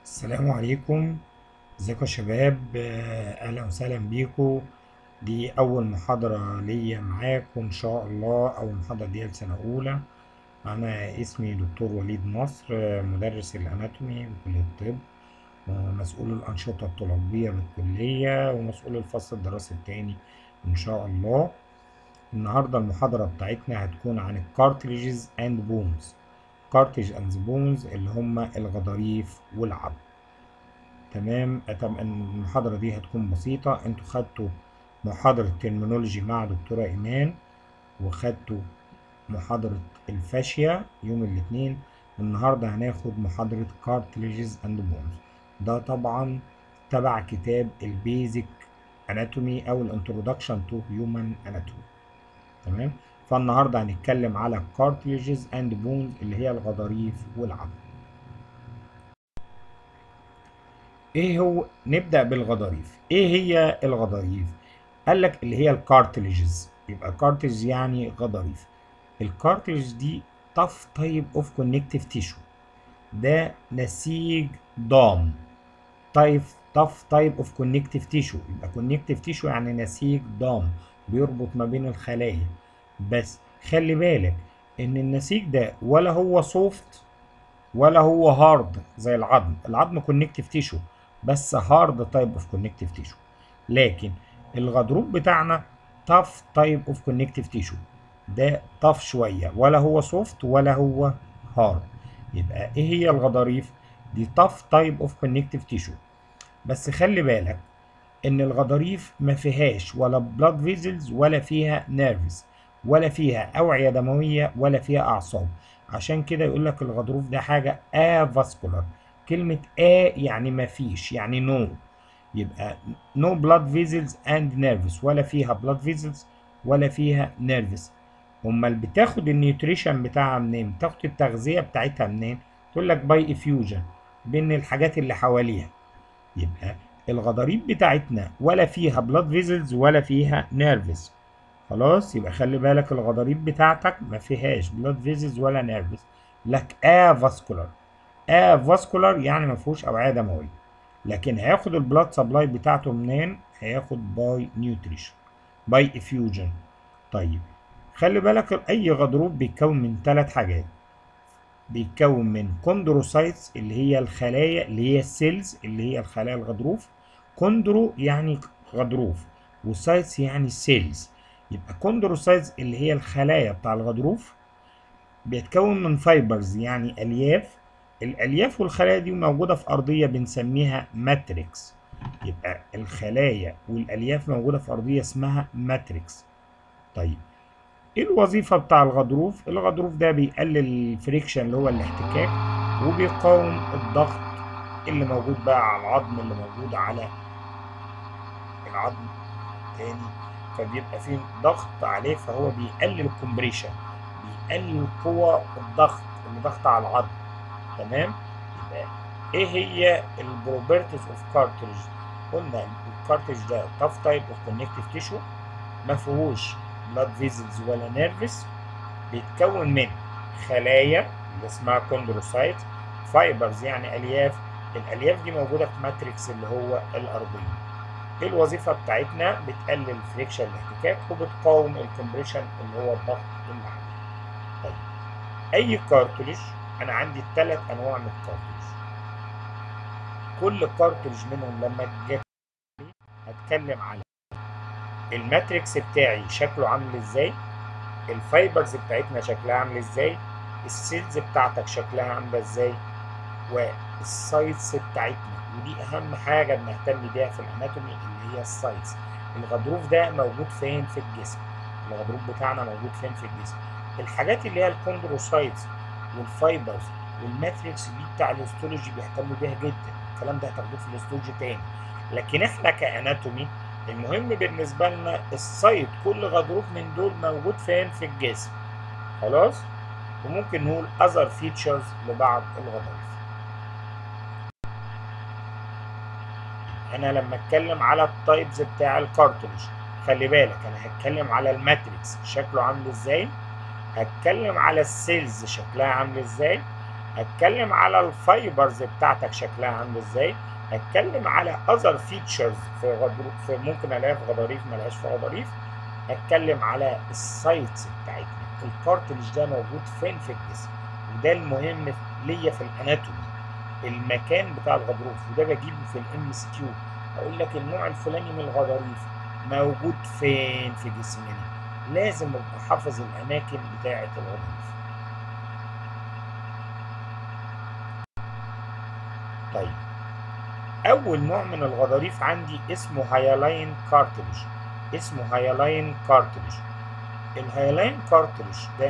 السلام عليكم ازيكم يا شباب آه، اهلا وسهلا بيكم دي اول محاضرة ليا معاكم ان شاء الله اول محاضرة دي سنة اولى انا اسمي دكتور وليد نصر آه، مدرس الاناتومي بكلية الطب ومسؤول الانشطة الطلابية بالكلية ومسؤول الفصل الدراسي التاني ان شاء الله النهاردة المحاضرة بتاعتنا هتكون عن الكارتريجز اند بونز كارتريج اند بونز اللي هما الغضاريف والعظم تمام طبعا المحاضرة دي هتكون بسيطة انتوا خدتوا محاضرة ترمينولوجي مع دكتورة ايمان وخدتوا محاضرة الفاشية يوم الاثنين النهاردة هناخد محاضرة كارتليجز اند بونز ده طبعا تبع كتاب البيزك اناتومي او الانترودكشن تو هيومن اناتومي تمام فالنهارده هنتكلم على كارتليجز اند بونز اللي هي الغضاريف والعظم ايه هو نبدأ بالغضاريف ايه هي الغضاريف قال لك اللي هي الكارتليجز يبقى كارتليج يعني غضاريف الكارتليج دي tough type of connective tissue ده نسيج ضام type tough type of connective tissue يبقى connective tissue يعني نسيج ضام بيربط ما بين الخلايا بس خلي بالك ان النسيج ده ولا هو سوفت ولا هو هارد زي العظم العظم كونكتيف تيشو بس هارد تايب اوف كونكتيف تيشو لكن الغضروف بتاعنا تاف تايب اوف كونكتيف تيشو ده طف شويه ولا هو سوفت ولا هو هارد يبقى ايه هي الغضاريف دي تاف تايب اوف كونكتيف تيشو بس خلي بالك ان الغضاريف ما فيهاش ولا بلاد فيزلز ولا فيها نيرفز ولا فيها اوعيه دمويه ولا فيها اعصاب عشان كده يقول لك الغضروف ده حاجه افاسكولار كلمه ا يعني ما فيش يعني نو يبقى نو بلاد فيزلز اند نيرفز ولا فيها بلاد فيزلز ولا فيها نيرفز امال بتاخد النيوتريشن بتاعها منين بتاخد التغذيه بتاعتها منين تقول لك باي افيوجن بين الحاجات اللي حواليها يبقى الغضاريف بتاعتنا ولا فيها بلاد فيزلز ولا فيها نيرفز خلاص يبقى خلي بالك الغضاريف بتاعتك ما فيهاش بلاد فيزلز ولا نيرفز لك افاسكولار افاسكولار يعني ما فيهوش اوعيه دمويه لكن هياخد البلاد سبلاي بتاعته منين هياخد باي نيوتريشن باي افيوجن طيب خلي بالك اي غضروف بيتكون من ثلاث حاجات بيتكون من كوندروسايتس اللي هي الخلايا اللي هي السيلز اللي هي الخلايا الغضروف كوندرو يعني غضروف وسايتس يعني سيلز يبقى كوندروسايتس اللي هي الخلايا بتاع الغضروف بيتكون من فايبرز يعني الياف الالياف والخلايا دي موجوده في ارضيه بنسميها ماتريكس يبقى الخلايا والالياف موجوده في ارضيه اسمها ماتريكس طيب ايه الوظيفه بتاع الغضروف الغضروف ده بيقلل الفريكشن اللي هو الاحتكاك وبيقاوم الضغط اللي موجود بقى على العظم اللي موجود على العظم تاني فبيبقى فيه ضغط عليه فهو بيقلل الكومبريشن بيقلل قوة الضغط اللي ضغط على العظم تمام يبقى ايه هي البروبرتيز اوف كارتريج قلنا الكارتريج ده تاف تايب اوف كونكتيف تيشو ما فيهوش بلاد فيزلز ولا نيرفس بيتكون من خلايا اللي اسمها كوندروسايت فايبرز يعني الياف الالياف دي موجوده في ماتريكس اللي هو الارضيه ايه الوظيفه بتاعتنا بتقلل الفريكشن الاحتكاك وبتقاوم الكمبريشن اللي هو الضغط اللي عليه طيب اي كارتريج انا عندي ثلاث انواع من الكارتريج كل كارتريج منهم لما جت هتكلم على الماتريكس بتاعي شكله عامل ازاي الفايبرز بتاعتنا شكلها عامل ازاي السيلز بتاعتك شكلها عامله ازاي والسايتس بتاعتنا ودي اهم حاجه بنهتم بيها في الاناتومي اللي هي السايتس الغضروف ده موجود فين في الجسم الغضروف بتاعنا موجود فين في الجسم الحاجات اللي هي الكوندروسايتس والفايبرز والماتريكس دي بتاع الاستولوجي بيهتموا بيها جدا الكلام ده هتاخدوه في الاستولوجي تاني لكن احنا كاناتومي المهم بالنسبه لنا السايت كل غضروف من دول موجود فين في الجسم خلاص وممكن نقول other features لبعض الغضاريف انا لما اتكلم على التايبز بتاع الكارتريج خلي بالك انا هتكلم على الماتريكس شكله عامل ازاي هتكلم على السيلز شكلها عامل ازاي هتكلم على الفايبرز بتاعتك شكلها عامل ازاي هتكلم على اذر فيتشرز في غضروف في ممكن الاقيها في غضاريف ملهاش في غضاريف هتكلم على السايتس بتاعتنا الكارتلج ده موجود فين في الجسم وده المهم ليا في الاناتومي المكان بتاع الغضروف وده بجيبه في الام سي كيو اقول لك النوع الفلاني من الغضاريف موجود فين في جسمنا لازم ابقى حافظ الاماكن بتاعه الغضروف طيب اول نوع من الغضاريف عندي اسمه هايلاين كارتلج اسمه هايلاين كارتلج الهايلاين كارتلج ده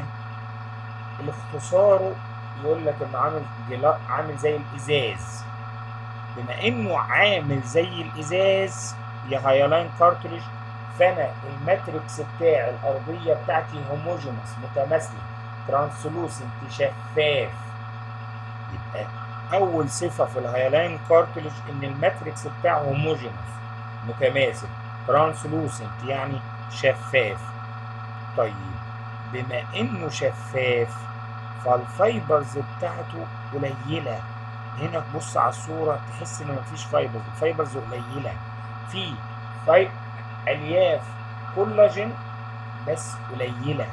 الاختصاره يقول لك انه عامل جلا... عامل زي الازاز بما انه عامل زي الازاز يا هايلاين كارتلج فانا الماتريكس بتاعي الارضيه بتاعتي هوموجينوس متماثله ترانسلوسنت شفاف يبقى اول صفه في الهايلاين كارتلج ان الماتريكس بتاعه هوموجينوس متماثل ترانسلوسنت يعني شفاف طيب بما انه شفاف فالفايبرز بتاعته قليله هنا تبص على الصوره تحس ان مفيش فايبرز الفايبرز قليله في فاي... الياف كولاجين بس قليله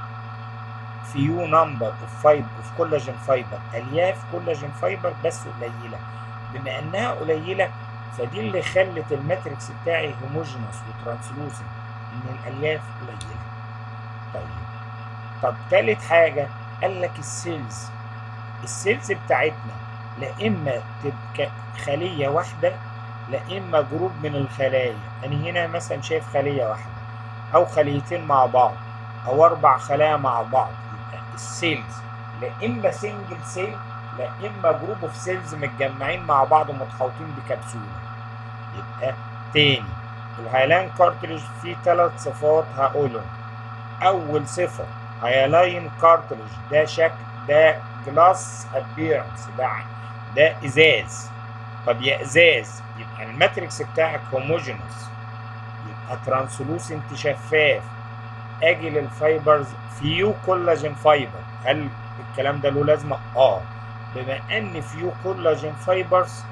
فيو نمبر اوف فايبر اوف كولاجين فايبر الياف كولاجين فايبر بس قليله بما انها قليله فدي اللي خلت الماتريكس بتاعي هوموجينوس وترانسلوسنت ان الالياف قليله طيب طب تالت حاجه قال لك السيلز السيلز بتاعتنا لا اما تبقى خليه واحده لا اما جروب من الخلايا انا يعني هنا مثلا شايف خليه واحده او خليتين مع بعض او اربع خلايا مع بعض يبقى السيلز لا اما سنجل سيل لا اما جروب اوف سيلز متجمعين مع بعض ومتحوطين بكبسوله يبقى تاني الهايلاين كارتريج فيه ثلاث صفات هقولهم اول صفه هايلاين كارتريج ده شكل ده جلاس ابيرنس ده ده ازاز طب يا ازاز يبقى الماتريكس بتاعك هوموجينوس يبقى ترانسلوسنت شفاف اجي للفايبرز فيو كولاجين فايبر هل الكلام ده له لازمه اه بما ان فيو كولاجين فايبرز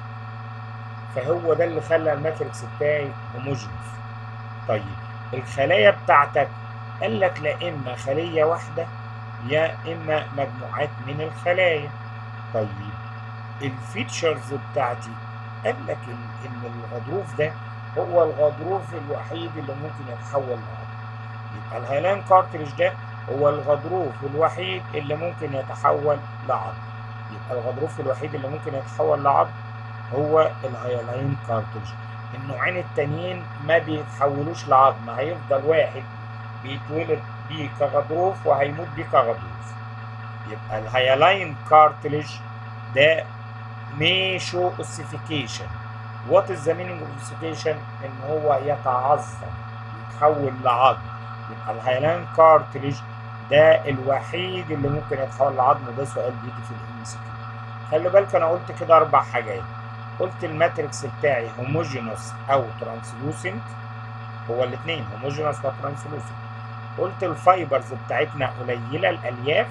فهو ده اللي خلى الماتريكس بتاعي هوموجينوس طيب الخلايا بتاعتك قال لك لا اما خليه واحده يا اما مجموعات من الخلايا طيب الفيتشرز بتاعتي قال لك ان الغضروف ده هو الغضروف الوحيد اللي ممكن يتحول لعظم يبقى الهايلاين كارتريج ده هو الغضروف الوحيد اللي ممكن يتحول لعظم يبقى الغضروف الوحيد اللي ممكن يتحول لعظم هو الهايلاين كارتريج النوعين التانيين ما بيتحولوش لعظم هيفضل واحد بيتولد بيه كغضروف وهيموت بيه كغضروف يبقى الهايلاين كارتليج ده ميشو اوسيفيكيشن وات از ذا مينينج اوف اوسيفيكيشن ان هو يتعظم يتحول لعظم يبقى الهايلاين كارتليج ده الوحيد اللي ممكن يتحول لعظم وده سؤال بيجي في الام سي كيو خلي بالك انا قلت كده اربع حاجات قلت الماتريكس بتاعي هوموجينوس او ترانسلوسنت هو الاثنين هوموجينوس وترانسلوسنت قلت الفايبرز بتاعتنا قليله الالياف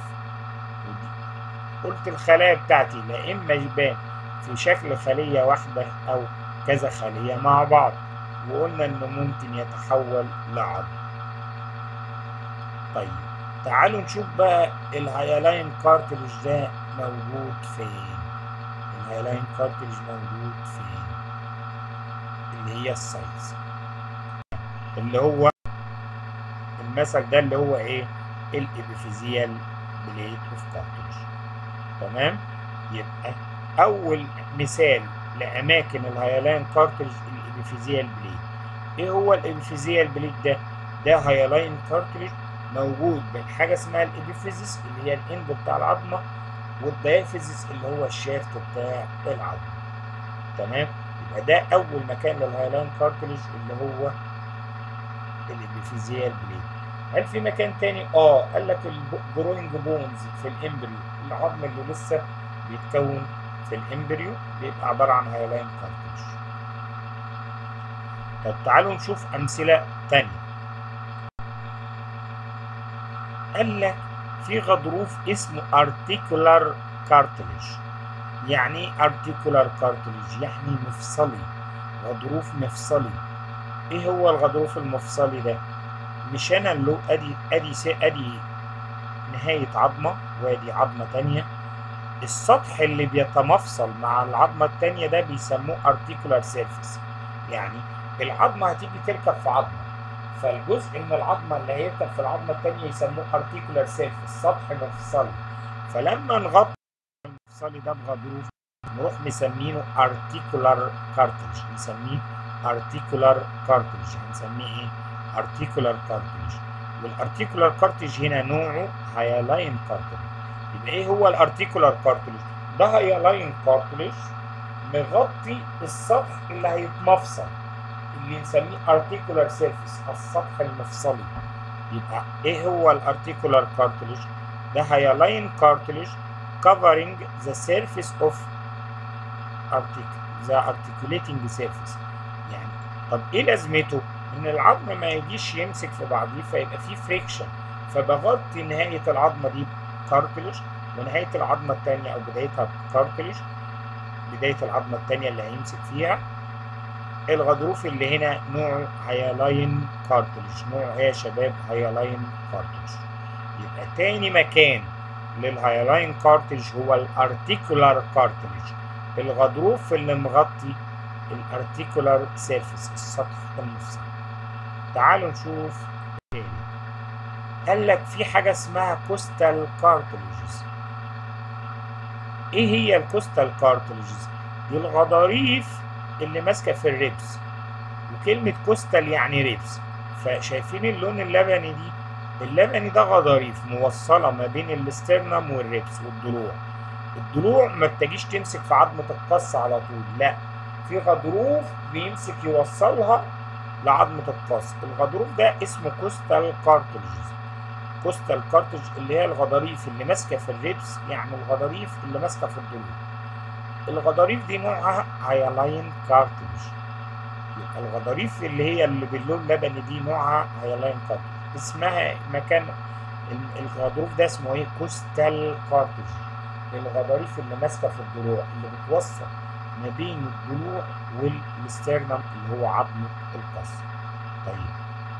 قلت الخلايا بتاعتي لا اما يبان في شكل خليه واحده او كذا خليه مع بعض وقلنا انه ممكن يتحول لعظم طيب تعالوا نشوف بقى الهايلاين كارتلج ده موجود فين الهايلاين كارتلج موجود فين اللي هي السايز اللي هو المثل ده اللي هو ايه الابيفيزيال بليت اوف كارتلج تمام يبقى اول مثال لاماكن الهايلاين كارتلج الابيفيزيال بليت ايه هو الابيفيزيال بليت ده ده هايلاين كارتلج موجود بين حاجه اسمها الابيفيزيس اللي هي الاند بتاع العظمه والدايفيزيس اللي هو الشافت بتاع العظمه تمام يبقى ده اول مكان للهايلاين كارتلج اللي هو الابيفيزيال بليت هل في مكان تاني اه قال لك الجروينج بونز في الامبريو العظم اللي لسه بيتكون في الامبريو بيبقى عباره عن هايلاين كارتلج طب تعالوا نشوف امثله تانية قال لك في غضروف اسمه ارتيكولار كارتلج يعني ايه ارتيكولار كارتلج يعني مفصلي غضروف مفصلي ايه هو الغضروف المفصلي ده مش انا اللي ادي ادي ادي نهاية عظمة وادي عظمة تانية السطح اللي بيتمفصل مع العظمة التانية ده بيسموه articular surface يعني العظمة هتيجي تركب في عظمة فالجزء من العظمة اللي هيركب في العظمة التانية يسموه articular surface سطح مفصلي فلما نغطي المفصلي ده بغضروف نروح مسمينه articular cartilage نسميه articular cartilage هنسميه ايه؟ articular cartilage والارتيكولار كارتج هنا نوعه هيالاين كارتج يبقى ايه هو الارتيكولار كارتج ده هيالاين كارتلج مغطي السطح اللي هيتمفصل اللي نسميه ارتيكولار سيرفيس السطح المفصلي يبقى ايه هو الارتيكولار كارتلج ده هيالاين كارتلج covering the surface of artic the articulating surface يعني طب ايه لازمته ان العظم ما يجيش يمسك في بعضيه فيبقى فيه فريكشن فبغطي نهايه العظمه دي بكارتلج ونهايه العظمه الثانيه او بدايتها بكارتلج بدايه العظمه الثانيه اللي هيمسك فيها الغضروف اللي هنا نوعه هيالاين كارتلج نوعه ايه يا شباب هيالاين كارتلج يبقى تاني مكان للهيالاين كارتلج هو الارتيكولار كارتلج الغضروف اللي مغطي الارتيكولار سيرفيس السطح المفصلي تعالوا نشوف تاني قال لك في حاجة اسمها كوستال كارتلجز ايه هي الكوستال كارتلجز دي الغضاريف اللي ماسكة في الريبس وكلمة كوستال يعني ريبس فشايفين اللون اللبني دي اللبني ده غضاريف موصلة ما بين الاسترنم والريبس والضلوع الضلوع ما بتجيش تمسك في عظمة القص على طول لا في غضروف بيمسك يوصلها لعظمة القص الغضروف ده اسمه كوستال كارتلجز كوستال كارتلج اللي هي الغضاريف اللي ماسكة في الريبس يعني الغضاريف اللي ماسكة في الضلوع الغضاريف دي نوعها هيالاين كارتلج يبقى الغضاريف اللي هي اللي باللون اللبني دي نوعها هيالاين كارتلج اسمها مكان الغضروف ده اسمه ايه كوستال كارتلج الغضاريف اللي ماسكة في الضلوع اللي بتوصل ما بين الضلوع والاسترنم اللي هو عظمة القص طيب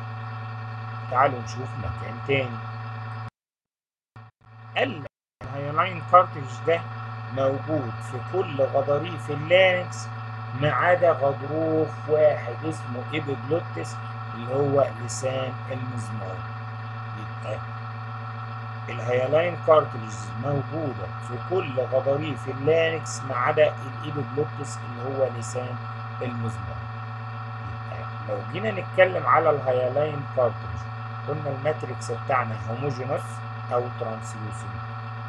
تعالوا نشوف مكان تاني قال الهيالاين كارتج ده موجود في كل غضاريف اللانكس ما عدا غضروف واحد اسمه ايبيجلوتس اللي هو لسان المزمار يبقى الهيالاين كارتلجز موجودة في كل غضاريف اللانكس ما عدا الإيبيجلوتس اللي هو لسان المزمار لو جينا نتكلم على الهيالاين كارتلج قلنا الماتريكس بتاعنا هوموجينوس أو ترانسلوسنت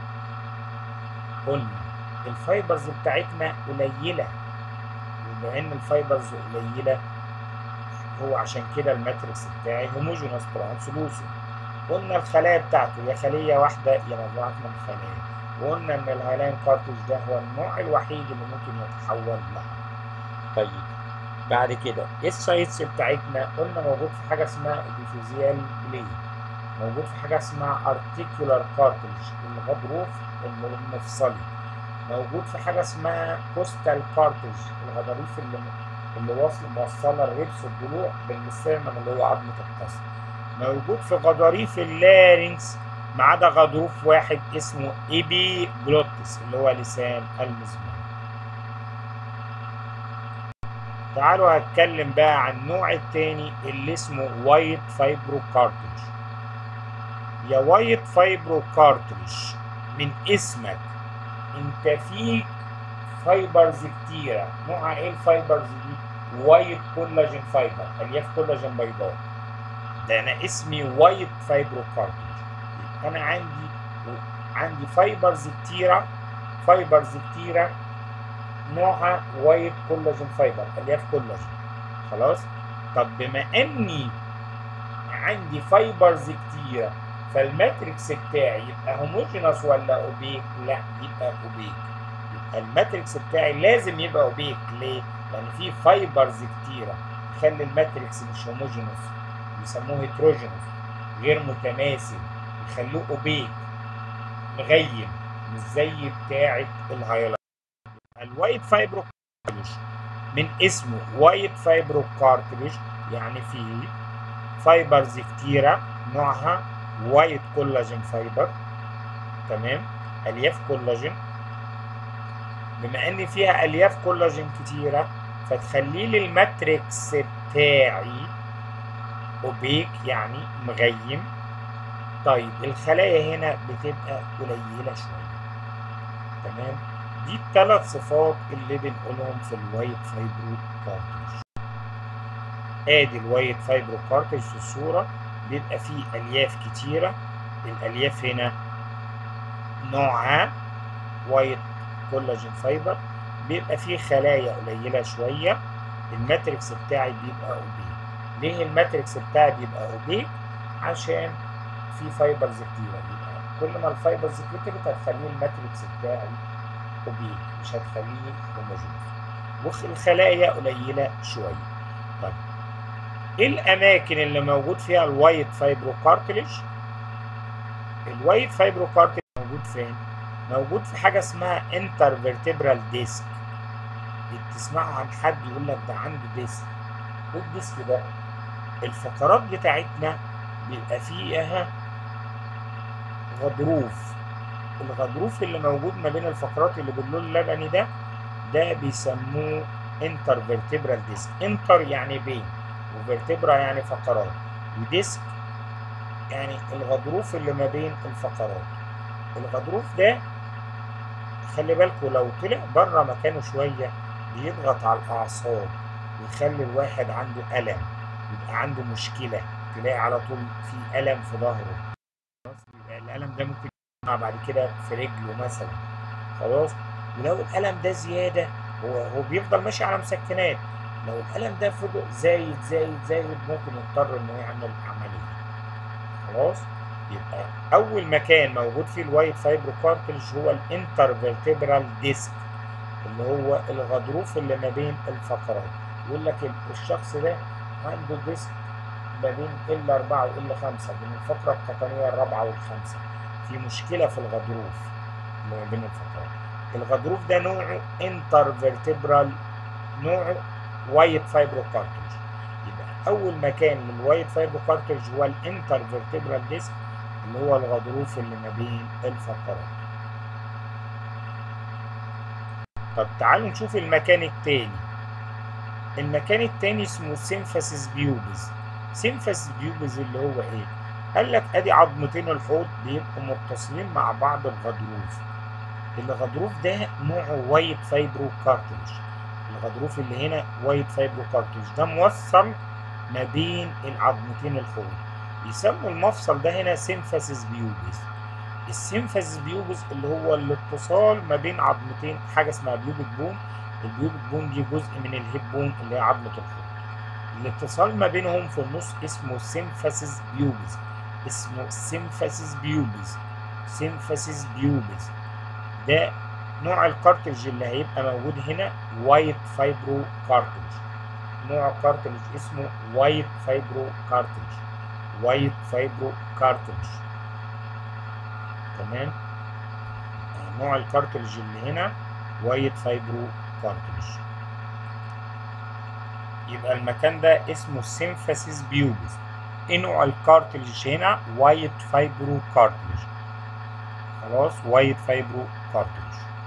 قلنا الفايبرز بتاعتنا قليلة وبما إن الفايبرز قليلة هو عشان كده الماتريكس بتاعي هوموجينوس ترانسلوسنت قلنا الخلايا بتاعته يا خلية واحدة يا مجموعة من الخلايا وقلنا إن الهايلاين كارتوج ده هو النوع الوحيد اللي ممكن يتحول لها طيب بعد كده ايه السايتس بتاعتنا قلنا موجود في حاجة اسمها اديفيزيال بليد موجود في حاجة اسمها ارتيكولار كارتوج الغضروف المفصلي موجود في حاجة اسمها كوستال كارتوج الغضاريف اللي اللي واصل موصلة الريبس والضلوع بالسترنم اللي هو عظمة القصر موجود في غضاريف اللارynx ما عدا غضروف واحد اسمه ايبي جلوتس اللي هو لسان المزمار تعالوا هتكلم بقى عن النوع التاني اللي اسمه وايت فايبرو كارتج يا وايت فايبرو كارتج من اسمك انت فيك فايبرز كتيرة نوعها ايه الفايبرز دي وايت كولاجين فايبر الياف كولاجين بيضاء ده انا اسمي وايت فايبرو كارتج انا عندي عندي فايبرز كتيرة فايبرز كتيرة نوعها وايت كولاجين فايبر الياف كولاجين خلاص طب بما اني عندي فايبرز كتيرة فالماتريكس بتاعي يبقى هوموجينوس ولا اوبيك لا يبقى اوبيك يبقى الماتريكس بتاعي لازم يبقى اوبيك ليه لان في فايبرز كتيرة تخلي الماتريكس مش هوموجينوس بيسموه هيتروجينوس غير متماثل يخلوه اوبيك مغيم مش زي بتاعه الهايلايت الوايت فايبرو كارتلج من اسمه وايت فايبرو كارتلج يعني فيه فايبرز كتيره نوعها وايت كولاجين فايبر تمام الياف كولاجين بما ان فيها الياف كولاجين كتيره فتخلي لي الماتريكس بتاعي اوبيك يعني مغيم طيب الخلايا هنا بتبقى قليله شويه تمام دي الثلاث صفات اللي بنقولهم في الوايت فايبرو كارتج ادي الوايت فايبرو كارتج في الصوره بيبقى فيه الياف كتيره الالياف هنا نوعها وايت كولاجين فايبر بيبقى فيه خلايا قليله شويه الماتريكس بتاعي بيبقى اوبيك ليه الماتريكس بتاعي بيبقى اوبيك عشان في فايبرز كتيره يبقى كل ما الفايبرز كترت هتخليه الماتريكس بتاعي اوبيك مش هتخليه هوموجينيوس والخلايا قليله شويه طيب ايه الاماكن اللي موجود فيها الوايت فايبرو كارتلج الوايت فايبرو كارتلج موجود فين موجود في حاجه اسمها انتر فيرتبرال ديسك تسمعوا عن حد يقول لك ده عنده ديسك ايه الديسك ده الفقرات بتاعتنا بيبقى فيها غضروف الغضروف اللي موجود ما بين الفقرات اللي باللون اللبني ده ده بيسموه انتر فيرتبرال ديسك انتر يعني بين وفيرتبرا يعني فقرات وديسك يعني الغضروف اللي ما بين الفقرات الغضروف ده خلي بالكوا لو طلع بره مكانه شويه بيضغط على الاعصاب ويخلي الواحد عنده الم يبقى عنده مشكله تلاقي على طول في الم في ظهره خلاص يبقى الالم ده ممكن يسمع بعد كده في رجله مثلا خلاص ولو الالم ده زياده هو هو بيفضل ماشي على مسكنات لو الالم ده فضل زايد زايد زايد ممكن يضطر انه يعمل عمليه خلاص يبقى اول مكان موجود فيه الوايت فايبرو كارتلج هو الانتر فيرتبرال ديسك اللي هو الغضروف اللي ما بين الفقرات يقول لك الشخص ده عنده ديسك ما بين ال 4 وال 5 بين الفقره القطنيه الرابعه والخامسه في مشكله في الغضروف اللي ما بين الفقرات الغضروف ده نوعه انتر فيرتبرال نوعه وايت فايبرو كارتلج يبقى اول مكان للوايت فايبرو كارتلج هو الانتر فيرتبرال ديسك اللي هو الغضروف اللي ما بين الفقرات طب تعالوا نشوف المكان التاني المكان التاني اسمه سيمفاسيس بيوبز سيمفاسيس بيوبز اللي هو ايه قال لك ادي عظمتين الحوض بيبقوا متصلين مع بعض الغضروف الغضروف ده نوعه وايت فايبرو كارتلج الغضروف اللي هنا وايت فايبرو كارتلج ده موصل ما بين العظمتين الحوض يسموا المفصل ده هنا سيمفاسيس بيوبس السيمفاسيس بيوبس اللي هو الاتصال ما بين عظمتين حاجه اسمها بيوبك بون البيوبك بون دي جزء من الهيب بون اللي هي عظمه الحوض الاتصال ما بينهم في النص اسمه سيمفاسيس بيوبس اسمه سيمفاسيس بيوبس سيمفاسيس بيوبس ده نوع الكارتلج اللي هيبقى موجود هنا وايت فايبرو كارتلج نوع كارتلج اسمه وايت فايبرو كارتلج وايت فايبرو كارتلج تمام نوع الكارتلج اللي هنا وايت فايبرو كارتلج يبقى المكان ده اسمه سيمفاسيس بيوبس ايه نوع الكارتلج هنا وايت فايبرو كارتلج خلاص وايت فايبرو كارتلج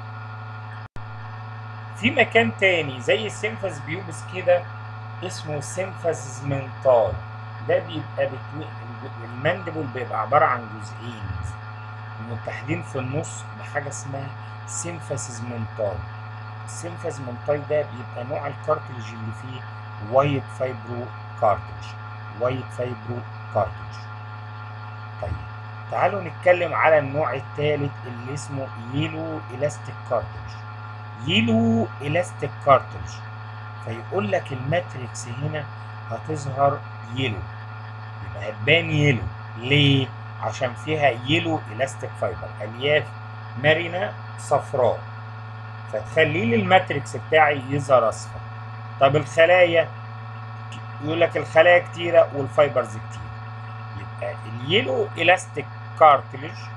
في مكان تاني زي السيمفاس بيوبس كده اسمه سيمفاسيس منتال ده بيبقى بتو... المندبل بيبقى عبارة عن جزئين متحدين في النص بحاجة اسمها سيمفاسيس منتال السيمفاس منتال ده بيبقى نوع الكارتلج اللي فيه وايت فايبرو كارتلج وايت فايبرو كارتلج طيب تعالوا نتكلم على النوع الثالث اللي اسمه يلو الاستيك كارتلج يلو الاستيك كارتلج فيقول لك الماتريكس هنا هتظهر يلو يبقى هتبان يلو ليه؟ عشان فيها يلو الاستيك فايبر الياف مرنه صفراء فتخلي لي الماتريكس بتاعي يظهر اصفر طب الخلايا يقول لك الخلايا كتيره والفايبرز كتير يبقى اليلو الاستيك كارتلج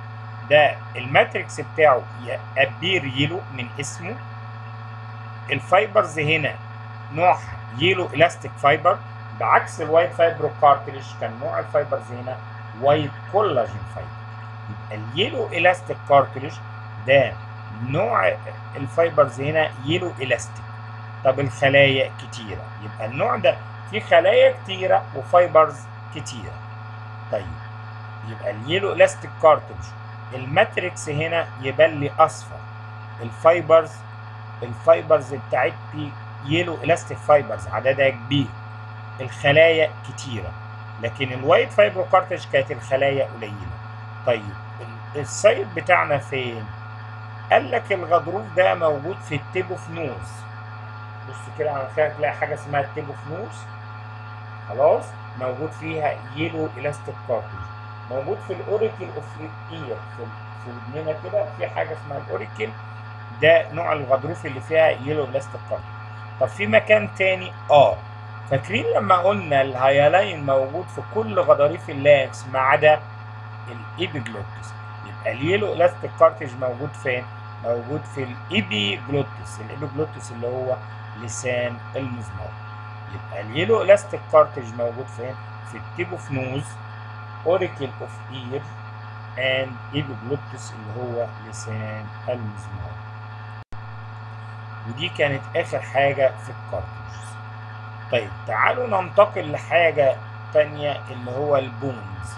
ده الماتريكس بتاعه ابير يلو من اسمه الفايبرز هنا نوعها يلو الاستيك فايبر بعكس الوايت فايبرو كارتريج كان نوع الفايبرز هنا وايت كولاجين فايبر يبقى اليلو الاستيك كارتريج ده نوع الفايبرز هنا يلو الاستيك طب الخلايا كتيره يبقى النوع ده فيه خلايا كتيره وفايبرز كتيره طيب يبقى اليلو الاستيك كارتريج الماتريكس هنا يبان لي اصفر الفايبرز الفايبرز بتاعتي يلو الاستيك فايبرز عددها كبير الخلايا كتيره لكن الوايت فايبرو كارتج كانت الخلايا قليله طيب السايد بتاعنا فين قال لك الغضروف ده موجود في التيب اوف نوز بص كده على خير تلاقي حاجه اسمها التيب اوف نوز خلاص موجود فيها يلو الاستيك كارتج موجود في الاوريكل اوف اير في في ودننا كده في حاجه اسمها الاوريكل ده نوع الغضروف اللي فيها يلو الاستيك كارتج طب في مكان تاني اه فاكرين لما قلنا الهيالاين موجود في كل غضاريف اللانكس ما عدا الايبيجلوتس يبقى اليلو الاستيك كارتج موجود فين؟ موجود في الايبيجلوتس الايبيجلوتس اللي هو لسان المزمار يبقى اليلو الاستيك كارتج موجود فين؟ في التيب اوف نوز اوريكل اوف اير اند ايبيجلوتس اللي هو لسان المزمار ودي كانت اخر حاجه في الكارتج طيب تعالوا ننتقل لحاجة تانية اللي هو البونز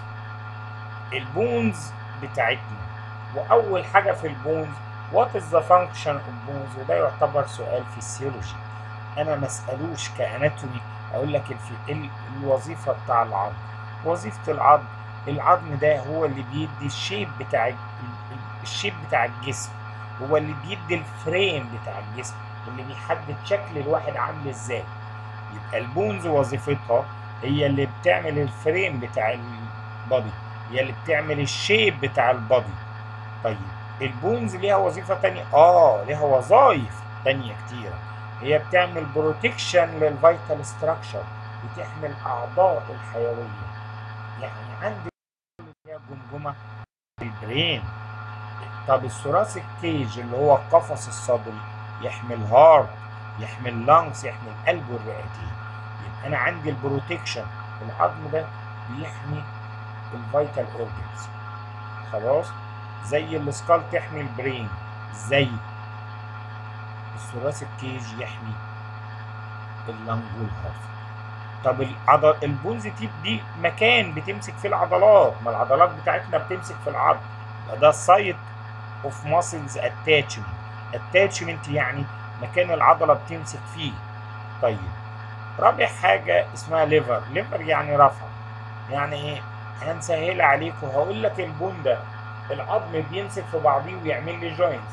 البونز بتاعتنا وأول حاجة في البونز what is the function of bones وده يعتبر سؤال فيسيولوجي أنا ما اسألوش كأناتومي أقول لك الفي... الوظيفة بتاع العظم وظيفة العظم العظم ده هو اللي بيدي الشيب بتاع الشيب بتاع الجسم هو اللي بيدي الفريم بتاع الجسم اللي بيحدد شكل الواحد عامل ازاي يبقى البونز وظيفتها هي اللي بتعمل الفريم بتاع البادي هي اللي بتعمل الشيب بتاع البادي طيب البونز ليها وظيفة تانية اه ليها وظائف تانية كتيرة هي بتعمل بروتكشن للفيتال ستراكشر بتحمي الأعضاء الحيوية يعني عندي جمجمة في البرين طب الثراسيك كيج اللي هو القفص الصدري يحمي الهارت يحمي اللانكس يحمي القلب والرئتين يبقى انا عندي البروتكشن العظم ده بيحمي الفيتال اورجنز خلاص زي السكال تحمي البرين زي الثراسيك كيج يحمي اللنج والهارت طب العضل البونز تيب دي مكان بتمسك فيه العضلات ما العضلات بتاعتنا بتمسك في العظم ده سايت اوف ماسلز اتاتشمنت اتاتشمنت يعني مكان العضله بتمسك فيه طيب رابع حاجه اسمها ليفر ليفر يعني رفع يعني ايه هنسهل عليك وهقول لك البون ده العظم بيمسك في بعضيه ويعمل لي جوينتس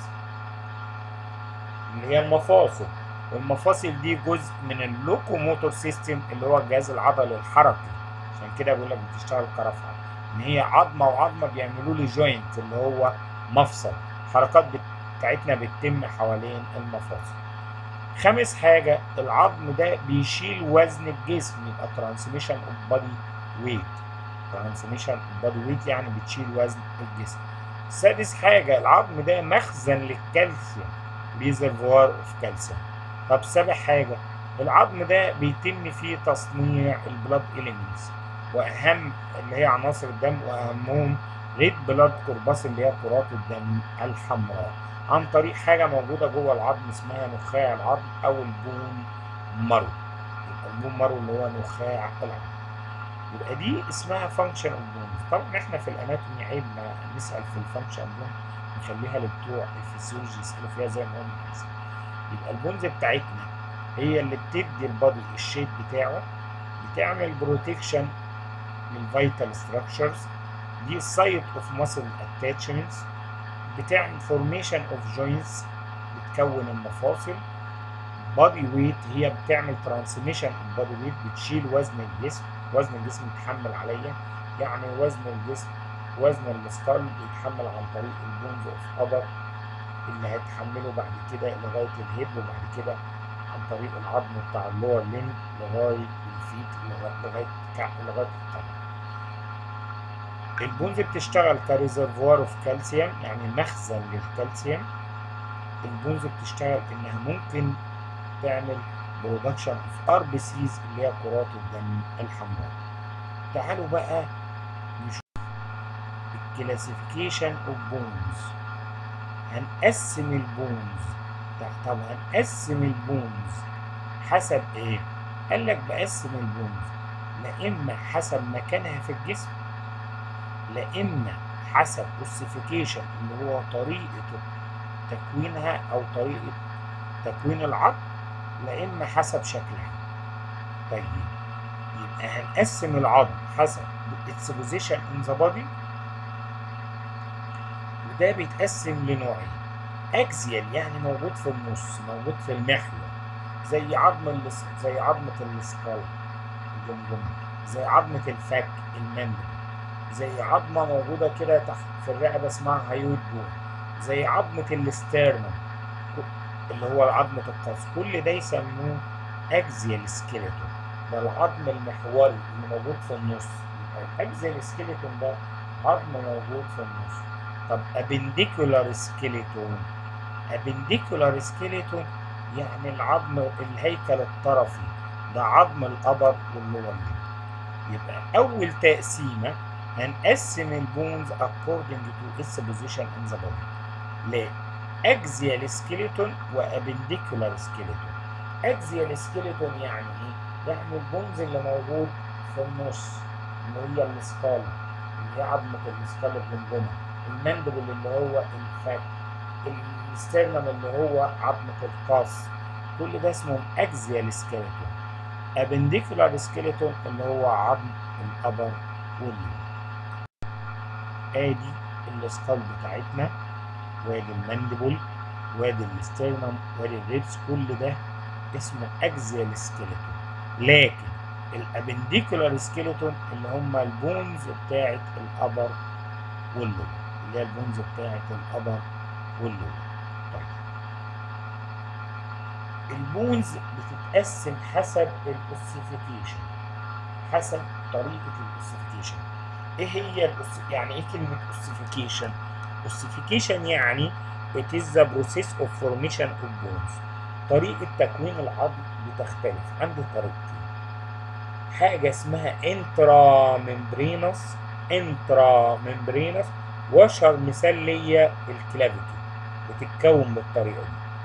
اللي هي المفاصل والمفاصل دي جزء من اللوكوموتور سيستم اللي هو الجهاز العضلي الحركي عشان كده بيقول لك بتشتغل كرفعه ان هي عظمه وعظمه بيعملوا لي جوينت اللي هو مفصل حركات بتاعتنا بتتم حوالين المفاصل خامس حاجه العظم ده بيشيل وزن الجسم يبقى ترانسميشن اوف بادي ويت ترانسميشن اوف بادي ويت يعني بتشيل وزن الجسم سادس حاجه العظم ده مخزن للكالسيوم ريزرفوار اوف كالسيوم طب سابع حاجه العظم ده بيتم فيه تصنيع البلاد اليمنتس واهم اللي هي عناصر الدم واهمهم ريد بلاد كورباس اللي هي كرات الدم الحمراء عن طريق حاجه موجوده جوه العظم اسمها نخاع العظم او البون مرو يبقى البون مرو اللي هو نخاع العظم يبقى دي اسمها فانكشن اوف بونز طبعا احنا في الاناتومي عيب ما نسال في الفانكشن اوف بون نخليها لبتوع الفسيولوجي يسالوا فيها زي ما قلنا يبقى البونز بتاعتنا هي اللي بتدي البادي الشيب بتاعه بتعمل بروتكشن للفيتال ستراكشرز دي سايت اوف ماسل اتاتشمنتس بتعمل فورميشن اوف جوينتس بتكون المفاصل بادي ويت هي بتعمل ترانسميشن اوف بادي ويت بتشيل وزن الجسم وزن الجسم يتحمل عليا يعني وزن الجسم وزن السكال بيتحمل عن طريق البونز اوف ابر اللي هيتحمله بعد كده لغايه الهيد وبعد كده عن طريق العظم بتاع اللور لين لغايه الفيت لغايه لغايه لغايه القدم البونز بتشتغل كريزرفوار اوف كالسيوم يعني مخزن للكالسيوم البونز بتشتغل انها ممكن تعمل برودكشن اوف ار بي سيز اللي هي كرات الدم الحمراء تعالوا بقى نشوف الكلاسيفيكيشن اوف بونز هنقسم البونز طب هنقسم البونز حسب ايه قال لك بقسم البونز لا اما حسب مكانها في الجسم لا اما حسب اوسيفيكيشن اللي هو طريقه تكوينها او طريقه تكوين العظم لا اما حسب شكلها طيب يبقى هنقسم العظم حسب its position in the body وده بيتقسم لنوعين اكزيال يعني موجود في النص موجود في المحور زي عظم اللس... زي عظمة السكال الجمجمة زي عظمة الفك المندل زي عظمة موجودة كده تحت في الرقبة اسمها هايويد بون زي عظمة الاسترنم اللي هو عظمة القوس كل ده يسموه اكزيال سكيلتون ده العظم المحوري اللي موجود في النص الاكزيال سكيلتون ده عظم موجود في النص طب ابنديكولار سكيلتون ابنديكولار سكيلتون يعني العظم الهيكل الطرفي ده عظم القبر واللور يبقى اول تقسيمه هنقسم البونز according to its position in the body ل axial skeleton وابنديكولار skeleton axial skeleton يعني ايه؟ يعني البونز اللي موجود في النص اللي هي السكال اللي هي عظمة السكال الجمجمة المندبل اللي هو الفك الاسترنم اللي هو عظمة القاص كل ده اسمه اكزيال سكيلتون ابنديكولار سكيلتون اللي هو عظم القبر والليل ادي السكال بتاعتنا وادي المندبل وادي الاسترنم وادي الريبس كل ده اسمه اكزيال سكيلتون لكن الابنديكولار سكيلتون اللي هم البونز بتاعت القبر واللور اللي هي البونز بتاعت القبر واللور طيب البونز بتتقسم حسب الاوسيفيكيشن حسب طريقة الاوسيفيكيشن ايه هي الأس... يعني ايه كلمة اوسيفيكيشن اوسيفيكيشن يعني it is the process of formation of bones طريقة تكوين العظم بتختلف عندي طريقتين حاجة اسمها انترا ممبرينس انترا ممبرينس واشهر مثال ليا الكلافيكي بتتكون بالطريقة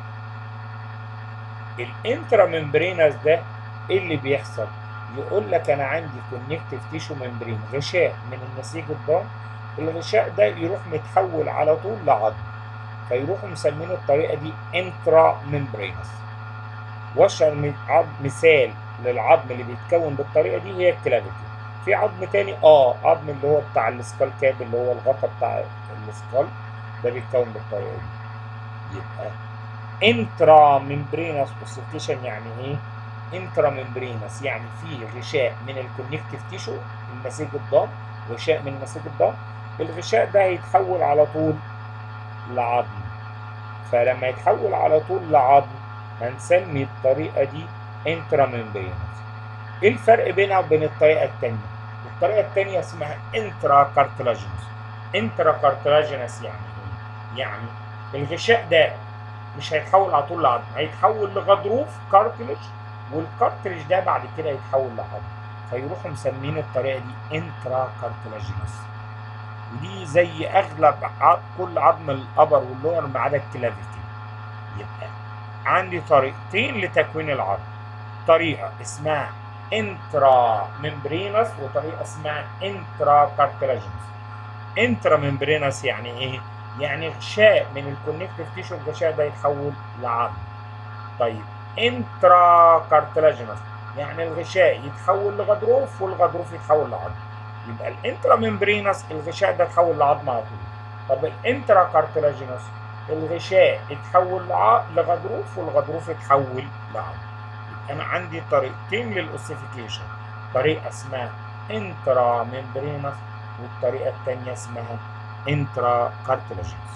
دي الانترا ممبرينس ده ايه اللي بيحصل يقول لك انا عندي كونكتيف تيشو ممبرين غشاء من النسيج الضم الغشاء ده يروح متحول على طول لعظم فيروحوا مسمينه الطريقه دي انترا ممبرينس واشهر مثال للعظم اللي بيتكون بالطريقه دي هي الكلافيكي في عظم تاني اه عظم اللي هو بتاع السكال كاب اللي هو الغطا بتاع السكال ده بيتكون بالطريقه دي يبقى انترا ممبرينس اوسيفيكيشن يعني ايه انترا ممبرينس يعني في غشاء من الكونكتيف تيشو النسيج الضم غشاء من نسيج الضم الغشاء ده هيتحول على طول لعظم فلما يتحول على طول لعظم هنسمي الطريقة دي انترا ممبرينس ايه الفرق بينها وبين الطريقة التانية الطريقة التانية اسمها انترا كارتلاجينس انترا كارتلاجينس يعني ايه يعني الغشاء ده مش هيتحول على طول لعظم هيتحول لغضروف كارتلج والكارتلج ده بعد كده يتحول لعظم فيروحوا مسمين الطريقه دي انترا كارتلاجينس ودي زي اغلب كل عظم الابر واللور ما عدا الكلافيكي يبقى عندي طريقتين لتكوين العظم طريقه اسمها انترا ممبرينس وطريقه اسمها انترا كارتلاجينس انترا ممبرينس يعني ايه يعني غشاء من الكونكتيف تيشو الغشاء ده يتحول لعظم طيب انترا كارتلاجينس يعني الغشاء يتحول لغضروف والغضروف يتحول لعظم يبقى الانترا ممبرينس الغشاء ده يتحول لعظم على طول طب الانترا كارتلاجينس الغشاء يتحول لغضروف والغضروف يتحول لعظم يبقى انا عندي طريقتين للاوسيفيكيشن طريقه اسمها انترا ممبرينس والطريقه الثانيه اسمها انترا كارتلاجينس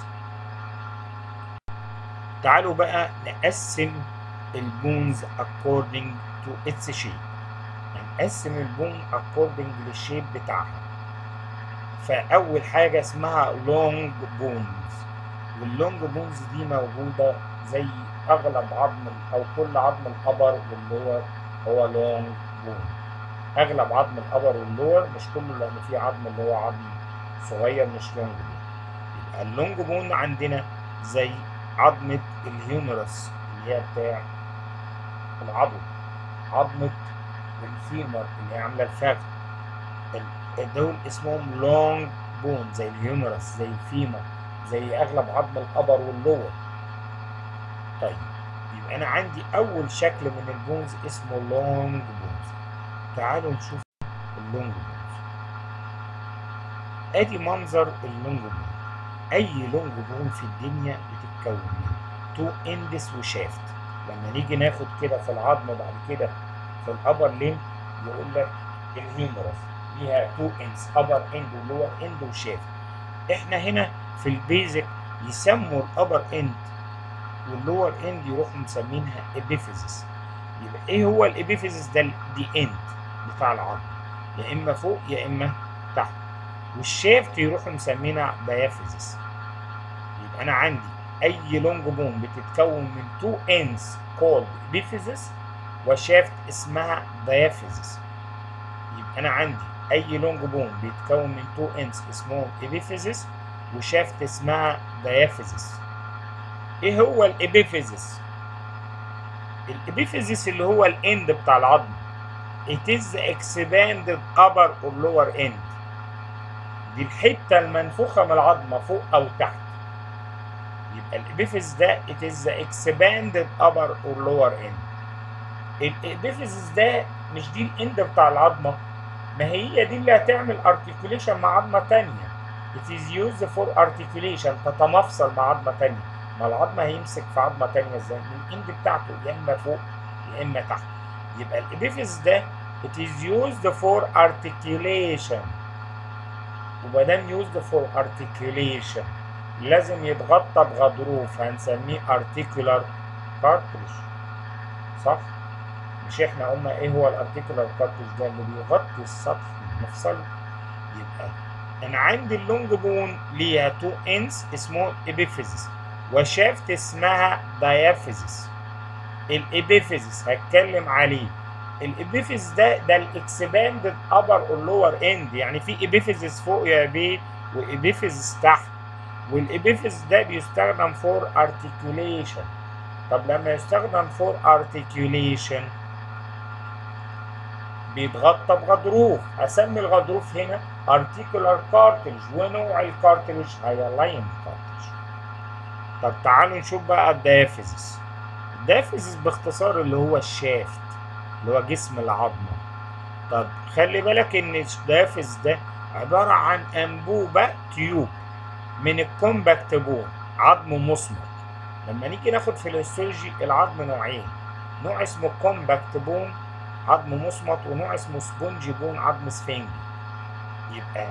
تعالوا بقى نقسم البونز according to its shape هنقسم البون according للشيب بتاعها فاول حاجه اسمها لونج بونز واللونج بونز دي موجوده زي اغلب عظم او كل عظم الابر واللور هو لونج بون اغلب عظم الابر واللور مش كله لان في عظم اللي هو عظم صغير مش لونج بون يبقى اللونج بون عندنا زي عظمه الهيومرس اللي هي بتاع العضل عظمه الفيمر اللي هي عامله الفخذ دول اسمهم لونج بون زي الهيومرس زي الفيمر زي اغلب عظم الابر واللور طيب يبقى انا عندي اول شكل من البونز اسمه لونج بونز تعالوا نشوف اللونج بونز ادي منظر اللونج بون اي لونج بون في الدنيا بتتكون من تو اندس وشافت لما نيجي ناخد كده في العظم بعد كده في الابر لين يقول لك الهيومرس ليها تو اندز ابر اند ولور اند وشافت احنا هنا في البيزك يسموا الابر اند واللور اند يروحوا مسمينها ابيفيزيس يبقى ايه هو الابيفيزيس ده دي اند بتاع العظم يا اما فوق يا اما تحت والشافت يروحوا مسمينها دايافيزيس يبقى انا عندي اي لونج بون بتتكون من تو اندز كولد ابيفيزيس وشافت اسمها دايافيزيس يبقى انا عندي اي لونج بون بيتكون من تو اندز اسمهم ابيفيزيس وشافت اسمها دايافيزيس ايه هو الابيفيزيس الابيفيزيس اللي هو الاند بتاع العظم it is the expanded upper or lower end دي الحته المنفوخه من العظمه فوق او تحت يبقى الابيفيز ده it is the expanded upper or lower end الابيفيزيس ده مش دي الاند بتاع العظمه ما هي دي اللي هتعمل articulation مع عظمه تانية it is used for articulation تتمفصل مع عظمه تانية ما العظمه هيمسك في عظمه تانية ازاي من الاند بتاعته يا اما فوق يا اما تحت يبقى الابيفيز ده it is used for articulation ومادام used for articulation لازم يتغطى بغضروف هنسميه articular cartilage صح؟ مش احنا قلنا ايه هو الارتيكولار كارتج ده اللي بيغطي السطح المفصل يبقى انا عندي اللونج بون ليها تو انس اسمه ابيفيزيس وشافت اسمها دايافيزيس الابيفيزيس هتكلم عليه الابيفيز ده ده الاكسباندد ابر اور لور اند يعني في ابيفيزيس فوق يا بيه وابيفيزيس تحت والابيفيز ده بيستخدم فور ارتكيوليشن طب لما يستخدم فور ارتكيوليشن بيتغطى بغضروف هسمي الغضروف هنا ارتيكولار كارتلج ونوع الكارتلج هي لاين كارتلج طب تعالوا نشوف بقى الديافيزيس الديافيزيس باختصار اللي هو الشافت اللي هو جسم العظمه طب خلي بالك ان الديافيز ده عباره عن انبوبه تيوب من الكومباكت بون عظم مصمت لما نيجي ناخد في الهيستولوجي العظم نوعين نوع اسمه كومباكت بون عظم مصمت ونوع اسمه سبونجي بون عظم سفنجي يبقى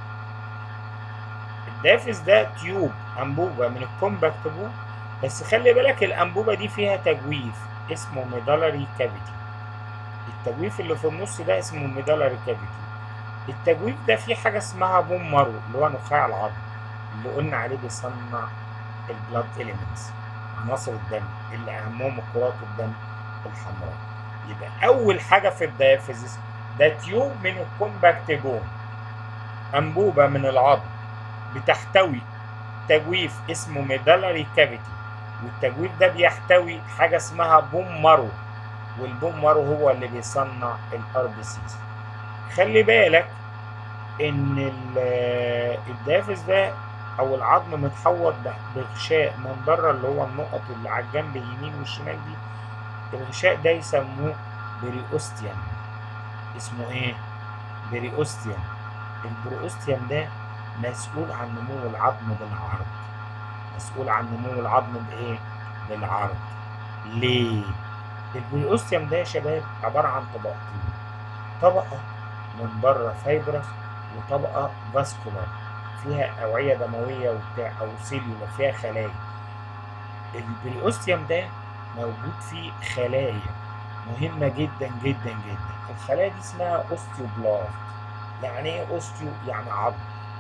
الدافز ده تيوب انبوبه من الكومباكت بون بس خلي بالك الانبوبه دي فيها تجويف اسمه ميدالري كافيتي التجويف اللي في النص ده اسمه ميدالري كافيتي التجويف ده فيه حاجه اسمها بون مارو اللي هو نخاع العظم اللي قلنا عليه بيصنع البلاد اليمنتس عناصر الدم اللي اهمهم كرات الدم الحمراء يبقى اول حاجه في الديافيزيس ده تيوب من الكومباكت بون انبوبه من العظم بتحتوي تجويف اسمه ميدالري كافيتي والتجويف ده بيحتوي حاجه اسمها بوم مارو والبوم مارو هو اللي بيصنع الار بي سيز خلي بالك ان الدافز ده او العظم متحوط بغشاء من بره اللي هو النقط اللي على الجنب اليمين والشمال دي الغشاء ده يسموه بريوستيوم اسمه ايه بريوستيوم البريوستيوم ده مسؤول عن نمو العظم بالعرض مسؤول عن نمو العظم بايه بالعرض ليه البريوستيوم ده يا شباب عباره عن طبقتين طبقه من بره فايبرس وطبقه فاسكولار فيها اوعيه دمويه وبتاع او سيلولا فيها خلايا البريوستيوم ده موجود فيه خلايا مهمه جدا جدا جدا الخلايا دي اسمها اوستيوبلاست يعني ايه اوستيو يعني عظم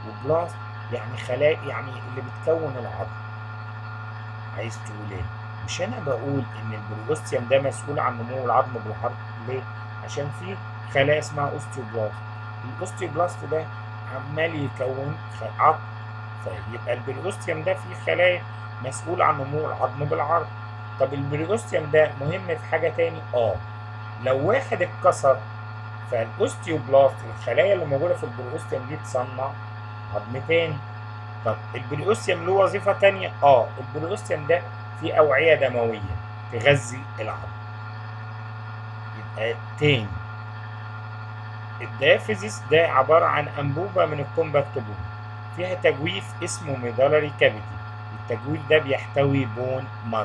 وبلاست يعني خلايا يعني اللي بتكون العظم عايز تقول ايه مش انا بقول ان البروستيوم ده مسؤول عن نمو العظم بالعرض ليه عشان في خلايا اسمها اوستيوبلاست الاوستيوبلاست ده عمال يكون عظم فيبقى البروستيوم ده فيه خلايا مسؤول عن نمو العظم بالعرض طب البروستيوم ده مهم في حاجه تاني اه لو واحد اتكسر فالاوستيوبلاست الخلايا اللي موجوده في البروستيوم دي تصنع عظم تاني طب البروستيوم له وظيفه تانيه اه البروستيوم ده فيه اوعيه دمويه تغذي العظم يبقى تاني الدافيزيس ده عباره عن انبوبه من الكومباكت بون فيها تجويف اسمه ميدالري كافيتي التجويف ده بيحتوي بون مارو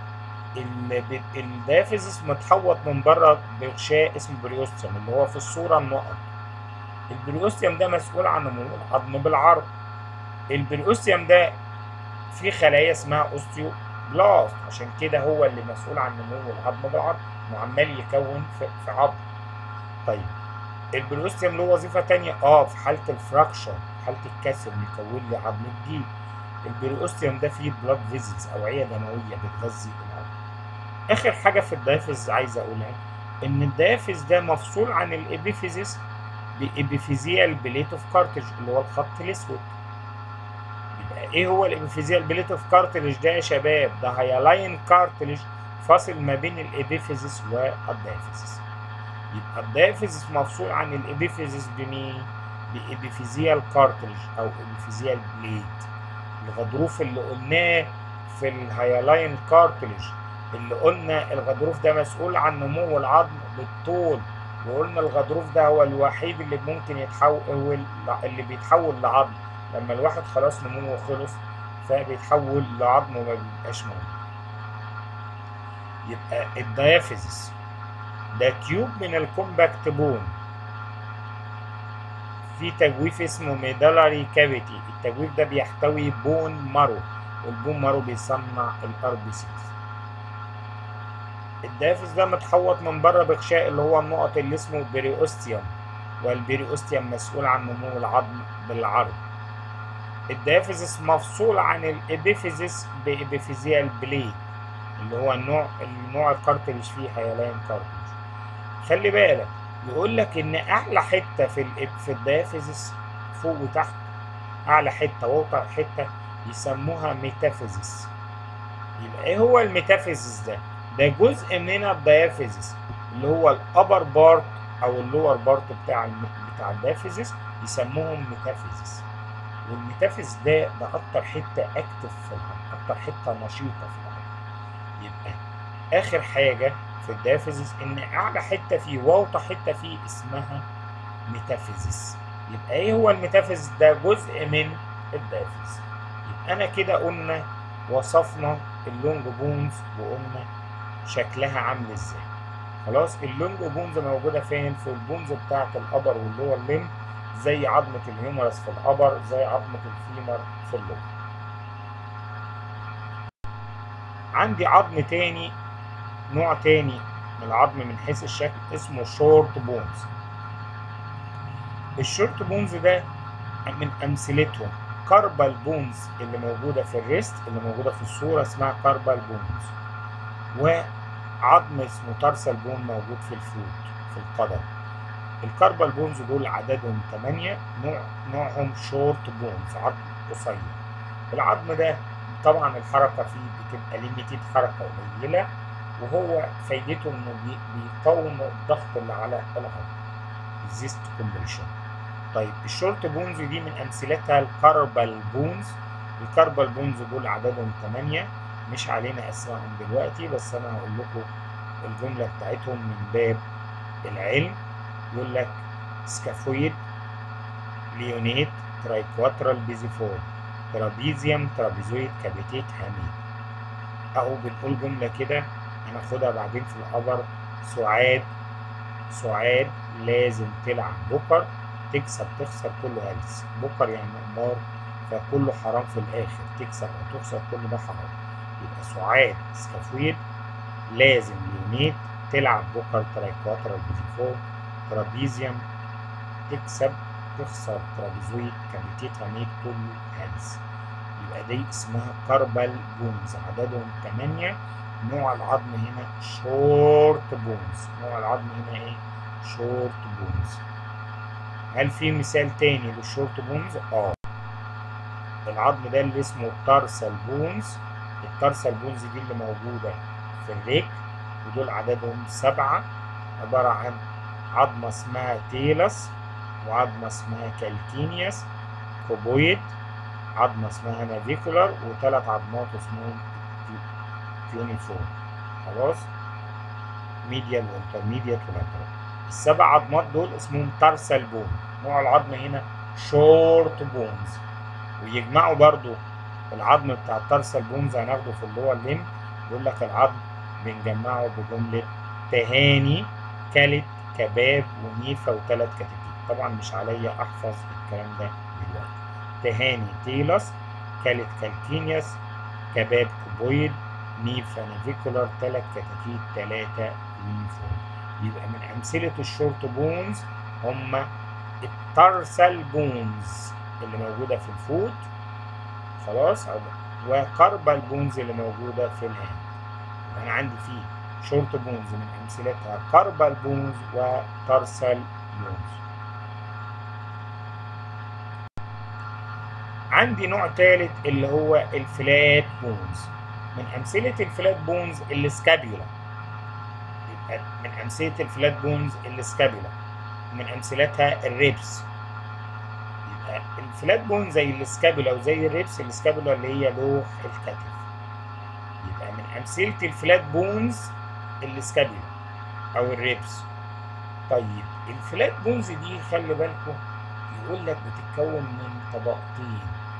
الدافيزيس متحوط من بره بغشاء اسمه بريوستيوم اللي هو في الصوره النقط البريوستيوم ده مسؤول عن نمو العظم بالعرض البريوستيوم ده فيه خلايا اسمها اوستيوبلاست عشان كده هو اللي مسؤول عن نمو العظم بالعرض وعمال يكون في, في عظم طيب البريوستيوم له وظيفه تانية اه في حاله الفراكشر حاله الكسر يكون لي عظم جديد البريوستيوم ده فيه بلاد فيزلز اوعيه دمويه بتغذي العظم اخر حاجه في الدايفيز عايز اقولها ان الدايفيز ده مفصول عن الابيفيزيس بابيفيزيال بليت اوف كارتج اللي هو الخط الاسود يبقى ايه هو الابيفيزيال بليت اوف كارتج ده يا شباب ده هيلاين كارتلج فاصل ما بين الابيفيزيس والدايفيزيس يبقى الدايفيزيس مفصول عن الابيفيزيس بمين بابيفيزيال كارتلج او ابيفيزيال بليت الغضروف اللي قلناه في الهيالاين كارتلج اللي قلنا الغضروف ده مسؤول عن نمو العظم بالطول وقلنا الغضروف ده هو الوحيد اللي ممكن يتحول اللي بيتحول لعظم لما الواحد خلاص نموه خلص فبيتحول لعظم وما بيبقاش موجود يبقى الديافيزيس ده تيوب من الكومباكت بون في تجويف اسمه ميدالاري كافيتي التجويف ده بيحتوي بون مارو والبون مارو بيصنع الار بي سيز الدافز ده متحوط من بره بغشاء اللي هو النقط اللي اسمه بريوستيوم والبريوستيوم مسؤول عن نمو العظم بالعرض الدافيزيس مفصول عن الابيفيزيس بابيفيزيال بليد اللي هو النوع النوع الكارتلج فيه هيلاين كارتلج خلي بالك يقول لك ان اعلى حته في ال في الدافيزيس فوق وتحت اعلى حته واوطى حته يسموها ميتافيزيس يبقى ايه هو الميتافيزيس ده ده جزء من الديافيزيس اللي هو الابر بارت او اللور بارت بتاع بتاع الديافيزيس يسموهم ميتافيزيس والميتافيز ده ده اكتر حته اكتف في العظم اكتر حته نشيطه في العظم يبقى اخر حاجه في الديافيزيس ان اعلى حته فيه واوطى حته فيه اسمها ميتافيزيس يبقى ايه هو الميتافيز ده جزء من الديافيز يبقى انا كده قلنا وصفنا اللونج بونز وقلنا شكلها عامل ازاي خلاص اللونج بونز موجوده فين في البونز بتاعه الابر واللور ليم زي عظمه الهيومرس في الابر زي عظمه الفيمر في اللور عندي عظم تاني نوع تاني من العظم من حيث الشكل اسمه شورت بونز الشورت بونز ده من امثلتهم كاربال بونز اللي موجوده في الريست اللي موجوده في الصوره اسمها كاربال بونز وعظم اسمه تارسال بون موجود في الفوت في القدم الكاربال بونز دول عددهم 8 نوع نوعهم شورت بونز عظم قصير العظم ده طبعا الحركه فيه بتبقى ليميتد حركه قليله وهو فايدته انه بيقاوم الضغط اللي على العظم ريزيست كومبريشن طيب الشورت بونز دي من امثلتها الكاربال بونز الكاربال بونز دول عددهم 8 مش علينا اسمائهم دلوقتي بس انا هقول لكم الجمله بتاعتهم من باب العلم يقول لك سكافويد ليونيت ترايكواترال بيزيفور ترابيزيوم ترابيزويد كابيتيت هاميد اهو بنقول جمله كده هناخدها بعدين في الخبر سعاد سعاد لازم تلعب بكر تكسب تخسر كله هلس بكر يعني قمار فكله حرام في الاخر تكسب او تخسر كل ده حرام يبقى سعاد سكافويد لازم ليونيت تلعب بكر ترايكواترال بيزيفور ترابيزيوم تكسب بتخسر ترابيزويد كافيتيتها ميد كله هلس يبقى دي اسمها كاربال بونز عددهم 8 نوع العظم هنا شورت بونز نوع العظم هنا ايه شورت بونز هل في مثال تاني للشورت بونز اه العظم ده اللي اسمه التارسال بونز التارسال بونز دي اللي موجوده في الرجل ودول عددهم سبعه عباره عن عظمه اسمها تيلس وعظمه اسمها كالكينياس كوبويد عظمه اسمها نافيكولار وثلاث عظمات اسمهم يونيفورم خلاص ميديال وانترميديت ولاترال السبع عظمات دول اسمهم تارسال بون نوع العظم هنا شورت بونز ويجمعوا برضو العظم بتاع التارسال بونز هناخده في اللور ليم يقول لك العظم بنجمعه بجملة تهاني كلت كباب ونيفة وثلاث كتاكيت طبعا مش عليا احفظ الكلام ده دلوقتي تهاني تيلس كلت كالكينياس كباب كوبويد نيفا نافيكولار ثلاث كتاكيت ثلاثة يونيفورم يبقى من أمثلة الشورت بونز هما التارسال بونز اللي موجودة في الفوت خلاص وكاربال بونز اللي موجودة في الهاند أنا عندي فيه شورت بونز من أمثلتها كاربال بونز وتارسال بونز عندي نوع ثالث اللي هو الفلات بونز من أمثلة الفلات بونز السكابيولا يبقى من أمثلة الفلات بونز السكابيولا من أمثلتها الريبس يبقى الفلات بون زي السكابيولا وزي الريبس السكابيولا اللي هي لوح الكتف يبقى من أمثلة الفلات بونز السكابيولا أو الريبس طيب الفلات بونز دي خلي بالكم يقول لك بتتكون من طبقتين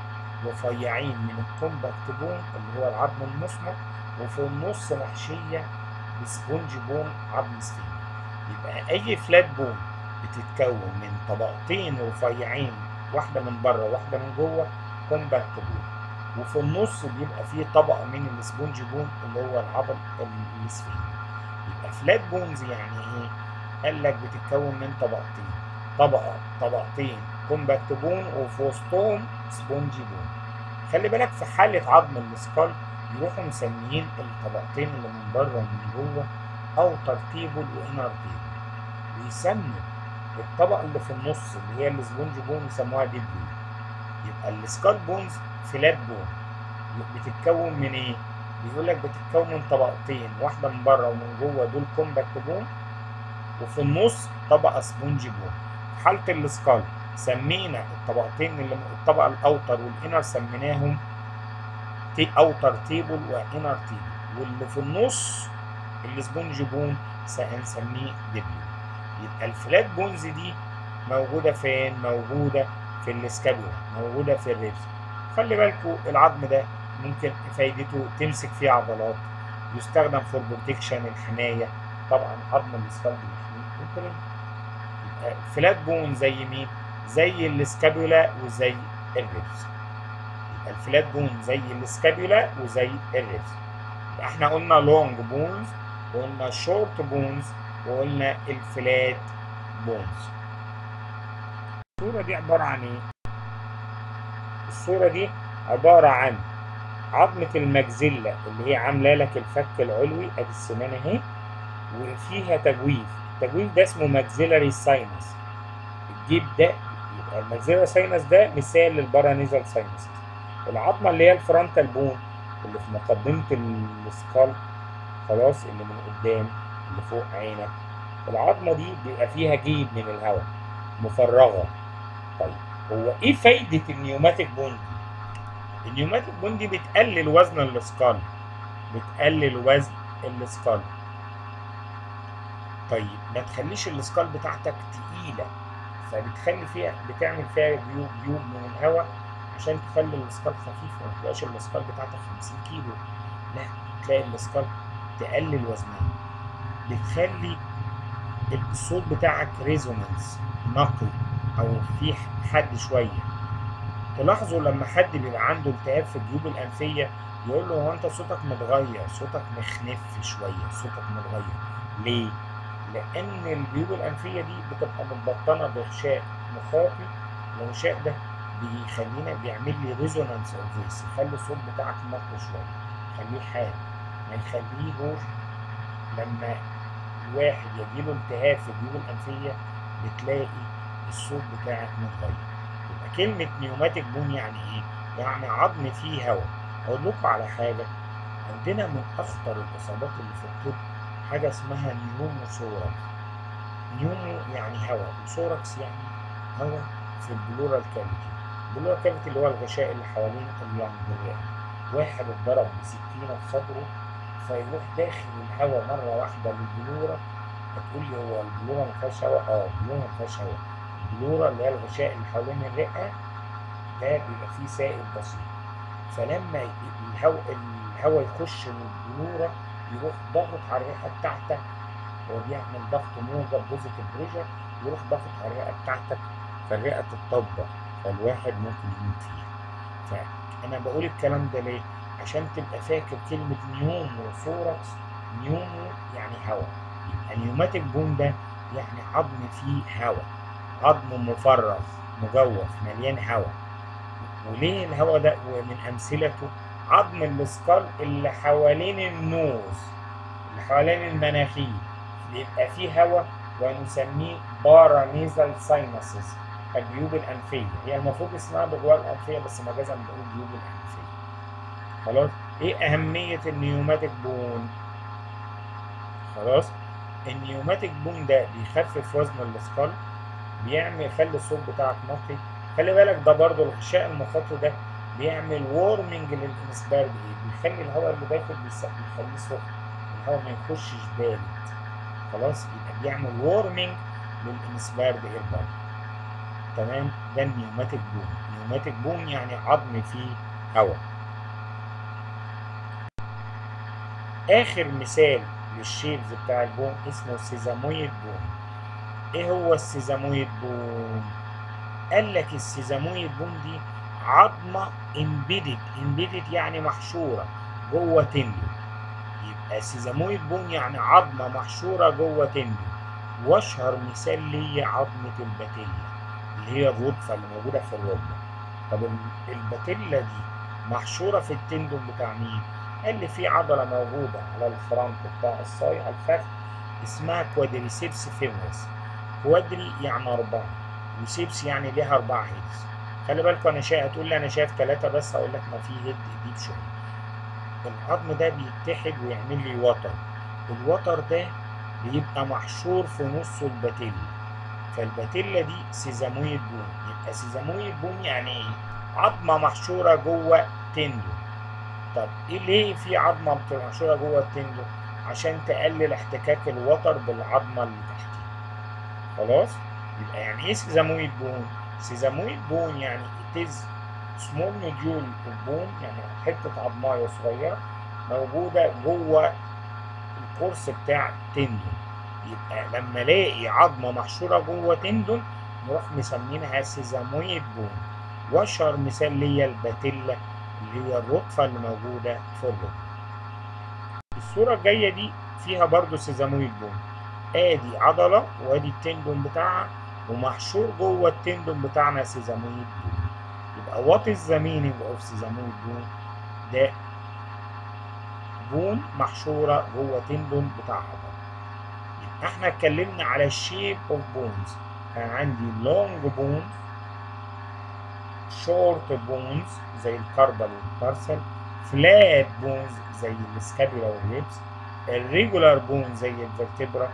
رفيعين من الكومباكت بون اللي هو العظم المصمت وفي النص محشيه بسبونج بون عظم ستيل يبقى اي فلات بون بتتكون من طبقتين رفيعين واحده من بره واحده من جوه كومباكت بون وفي النص بيبقى فيه طبقه من السبونج بون اللي هو العظم السفيني يبقى فلات بونز يعني ايه قال لك بتتكون من طبقتين طبقه طبقتين كومباكت بون وفي وسطهم سبونجي بون خلي بالك في حالة عظم السكال يروحوا مسميين الطبقتين اللي من بره ومن جوه اوتر تيبل وانر تيبل ويسموا الطبقة اللي في النص اللي هي السبونج بون يسموها ديب بون يبقى السكال بونز فلات بون بتتكون من ايه؟ بيقول لك بتتكون من طبقتين واحدة من بره ومن جوه دول كومباكت بون وفي النص طبقة سبونجي بون في حالة السكال سمينا الطبقتين اللي الطبقة الأوتر والإنر سميناهم تي أوتر تيبل وإنر تيبل واللي في النص السبونج بون هنسميه ديبل يبقى الفلات بونز دي موجودة فين؟ موجودة في السكابولا موجودة في الريبس خلي بالكوا العظم ده ممكن فايدته تمسك فيه عضلات يستخدم فور بروتكشن الحماية طبعا عظم السكال بيحميه ممكن يبقى الفلات بون زي مين؟ زي السكابولا وزي الريبس يبقى الفلات بون زي السكابولا وزي الريبس يبقى احنا قلنا لونج بونز وقلنا شورت بونز وقلنا الفلات بونز الصورة دي عبارة عن ايه؟ الصورة دي عبارة عن عظمة المجزلة اللي هي عاملة لك الفك العلوي ادي السنان اهي وفيها تجويف التجويف ده اسمه ماكسيلاري ساينس الجيب ده يبقى الماكسيلاري ساينس ده مثال للبارانيزال ساينس العظمه اللي هي الفرونتال بون اللي في مقدمه السكال خلاص اللي من قدام اللي فوق عينك العظمه دي بيبقى فيها جيب من الهواء مفرغه طيب هو ايه فايده النيوماتيك بون دي النيوماتيك بون دي بتقلل وزن السكال بتقلل وزن السكال طيب ما تخليش السكال بتاعتك تقيلة فبتخلي فيها بتعمل فيها جيوب جيوب من الهواء عشان تخلي السكال خفيفة ما تبقاش السكال بتاعتك 50 كيلو لا تلاقي السكال تقلل وزنها بتخلي الصوت بتاعك ريزونانس نقي او في حد شوية تلاحظوا لما حد بيبقى عنده التهاب في الجيوب الأنفية يقول له هو انت صوتك متغير صوتك مخنف شوية صوتك متغير ليه؟ لان الجيوب الانفيه دي بتبقى متبطنه بغشاء مخاطي الغشاء ده بيخلينا بيعمل لي ريزونانس اوف فويس يخلي الصوت بتاعك نقي شويه يخليه حاد ما يخليهوش لما الواحد يجيله التهاب في الجيوب الانفيه بتلاقي الصوت بتاعك متغير يبقى كلمه نيوماتيك بون يعني ايه؟ يعني عظم فيه هواء اقول لكم على حاجه عندنا من اخطر الاصابات اللي في الطب حاجه اسمها نيوموثوركس نيومو يعني هواء وثوركس يعني هواء في البلورال كافيتي البلورال كافيتي اللي هو الغشاء اللي حوالين اللنج واحد اتضرب بسكينه في صدره فيروح داخل الهواء مره واحده للبلوره هتقول لي هو البلوره ما فيهاش هواء اه البلوره ما فيهاش هواء البلوره اللي هي الغشاء اللي حوالين الرئه ده بيبقى فيه سائل بسيط فلما الهواء الهواء يخش للبلوره يروح ضغط على الرئه بتاعتك هو بيعمل ضغط موجب بوزيتيف بريشر يروح ضغط على الرئه بتاعتك فالرئه تتطبق فالواحد ممكن يموت فيها فانا بقول الكلام ده ليه؟ عشان تبقى فاكر كلمة نيومو ثوركس نيومو يعني هواء يبقى نيوماتيك بون ده يعني عظم فيه هواء عظم مفرغ مجوف مليان هواء وليه الهواء ده ومن أمثلته عظم السكال اللي حوالين النوز اللي حوالين المناخير بيبقى فيه هواء ونسميه بارانيزال ساينسز الجيوب الأنفية هي المفروض اسمها بجوار الأنفية بس مجازا بنقول جيوب الأنفية خلاص ايه اهمية النيوماتيك بون خلاص النيوماتيك بون ده بيخفف وزن الاسكال بيعمل يخلي الصوت بتاعك نقي خلي بالك ده برضو الغشاء المخاطي ده بيعمل وورمنج للانسبيرد ايه بيخلي الهواء اللي داخل بيخليه سخن الهواء ما يخشش بارد خلاص يبقى بيعمل وورمنج للانسبيرد اير برضه تمام ده النيوماتيك بون النيوماتيك بون يعني عظم فيه هواء اخر مثال للشيبز بتاع البون اسمه السيزامويد بون ايه هو السيزامويد بون قال لك السيزامويد بون دي عظمه امبيدد امبيدد يعني محشوره جوه تندو يبقى السيزامويد بون يعني عظمه محشوره جوه تندو واشهر مثال ليه عظمه الباتيلا اللي هي الرضفه اللي موجوده في الركبه طب الباتيلا دي محشوره في التندون بتاع مين قال لي في عضلة موجودة على الفرونت بتاع الصاي على الفخذ اسمها كوادريسيبس فيمورس كوادري يعني أربعة وسيبس يعني ليها أربعة هيدز خلي بالكوا أنا شايف هتقول لي أنا شايف ثلاثة بس أقول لك ما في هيد ديب شوية العظم ده بيتحد ويعمل لي وتر الوتر ده بيبقى محشور في نص الباتيلا فالباتيلا دي سيزامويد بون يبقى سيزامويد بون يعني ايه؟ عظمة محشورة جوه تندو طب ايه ليه في عظمه بتبقى محشوره جوه التندو عشان تقلل احتكاك الوتر بالعظمه اللي تحتيه خلاص يبقى يعني ايه سيزامويد بون سيزامويد بون يعني it is small nodule of bone يعني حته عظمايه صغيره موجوده جوه الكورس بتاع التندون يبقى لما الاقي عظمه محشوره جوه تندون نروح مسمينها سيزامويد بون واشهر مثال ليا الباتيلا اللي هي الرقفة اللي موجودة في الركبة. الصورة الجاية دي فيها برضو سيزامويد بون. ادي عضلة وادي التندون بتاعها ومحشور جوه التندون بتاعنا سيزامويد بون. يبقى وات از ذا مينينج اوف سيزامويد بون؟ ده بون محشورة جوه تندون بتاع عضلة. يبقى احنا اتكلمنا على الشيب اوف بونز. كان عندي لونج بون شورت بونز زي الكاربال والبارسل فلات بونز زي السكابيولا والريبس الريجولار بون زي الفرتبرا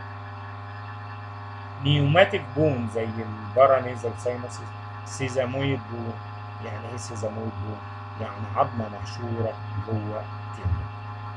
نيوماتيك بون زي البارانيزال ساينسز سيزامويد بون يعني ايه سيزامويد بون يعني عظمه محشوره جوه تندون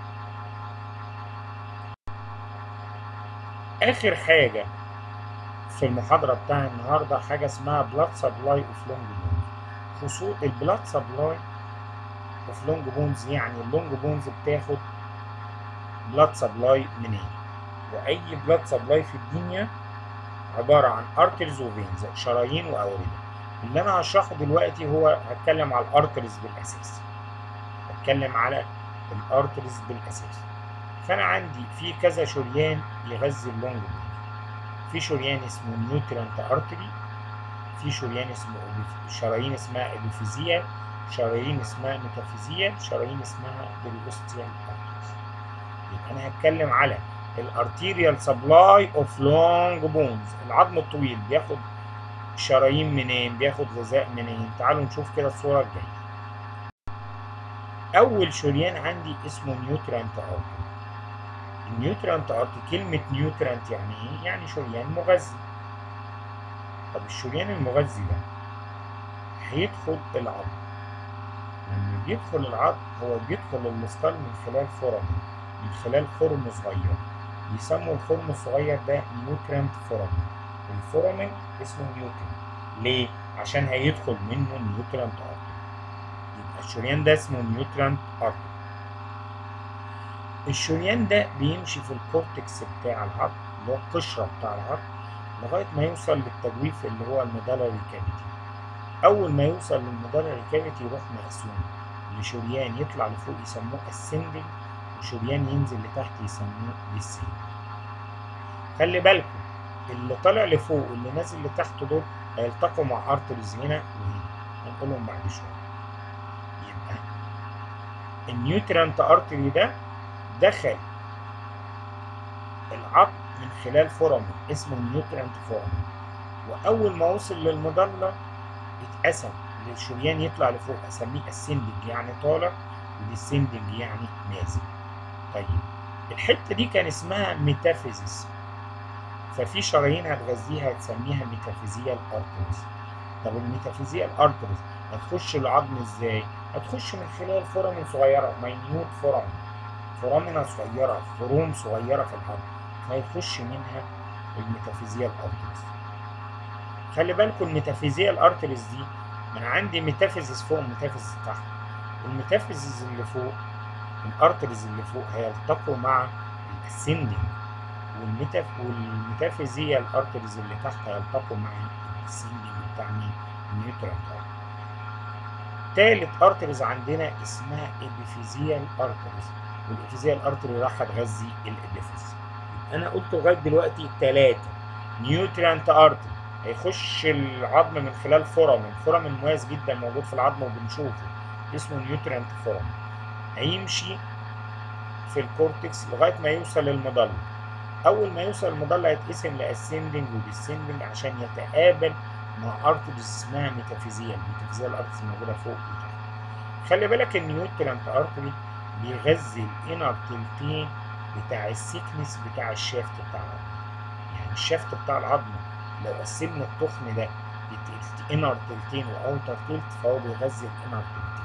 اخر حاجه في المحاضره بتاع النهارده حاجه اسمها بلاد سبلاي اوف لونج بون خصوص البلاد سبلاي اوف لونج بونز يعني اللونج بونز بتاخد بلاد سبلاي منين واي بلاد سبلاي في الدنيا عباره عن ارترز وفينز شرايين واورده اللي انا هشرحه دلوقتي هو هتكلم على الارترز بالاساس هتكلم على الارترز بالاساس فانا عندي في كذا شريان يغذي اللونج بون في شريان اسمه نيوترانت ارتري في شريان اسمه أبيف- شرايين اسمها ابيفيزيال شرايين اسمها ميتافيزيال شرايين اسمها بريوستيال ارتريز يبقى انا هتكلم على الارتيريال سبلاي اوف لونج بونز العظم الطويل بياخد شرايين منين بياخد غذاء منين تعالوا نشوف كده الصوره الجايه اول شريان عندي اسمه نيوترانت ارتري النيوترانت ارتري كلمه نيوترانت يعني ايه يعني شريان مغذي طب الشريان المغذي ده هيدخل العظم لما بيدخل العظم هو بيدخل المسقال من خلال فورامين من خلال خرم صغير بيسموا الخرم الصغير ده نيوترانت فورامين الفورامين اسمه نيوترانت ليه؟ عشان هيدخل منه نيوترانت ارتري يبقى الشريان ده اسمه نيوترانت ارتري الشريان ده بيمشي في الكورتكس بتاع العظم اللي هو القشرة بتاع العظم لغاية ما يوصل للتجويف اللي هو الميدالري كافيتي أول ما يوصل للميدالري كافيتي يروح مقسوم لشريان يطلع لفوق يسموه ascending وشريان ينزل لتحت يسموه descending خلي بالكم اللي طالع لفوق واللي نازل لتحت دول هيلتقوا مع ارتريز هنا وهنا هنقولهم بعد شويه يبقى النيوترانت ارتري ده دخل العظم من خلال فورامين اسمه نيوترانت فورامين واول ما وصل للمضله اتقسم للشريان يطلع لفوق اسميه اسندنج يعني طالع وديسندنج يعني نازل طيب الحته دي كان اسمها ميتافيزيس ففي شرايين هتغذيها هتسميها ميتافيزيال ارتريز طب الميتافيزيال ارتريز هتخش العظم ازاي؟ هتخش من خلال فورامين صغيره ماينيوت فورامين فورامينا صغيره فروم صغيره في العظم فيخش منها الميتافيزيال ارتريز خلي بالكم الميتافيزيال ارتريز دي من عندي ميتافيزيس فوق وميتافيزيس تحت الميتافيزيس اللي فوق الارتريز اللي فوق هيلتقوا مع الاسندنج والميتاف والميتافيزيال ارتريز اللي تحت هيلتقوا مع الاسندنج بتاع مين؟ النيوترال تالت ارتريز عندنا اسمها ابيفيزيال ارتريز والابيفيزيال ارتري راح تغذي الابيفيز انا قلت لغايه دلوقتي ثلاثه نيوترانت ارتري هيخش العظم من خلال فورامين فورامين مميز جدا موجود في العظم وبنشوفه اسمه نيوترانت فورامين هيمشي في الكورتكس لغايه ما يوصل للمضله اول ما يوصل المضله هيتقسم لاسندنج وديسندنج عشان يتقابل مع ارتريز اسمها ميتافيزيال ميتافيزيال ارتريز موجوده فوق وتحت خلي بالك النيوترانت ارتري بيغذي الانر تلتين بتاع السيكنس بتاع الشافت بتاع العظم يعني الشافت بتاع العظمه لو قسمنا التخن ده انر تلتين واوتر تلت فهو بيغذي الانر تلتين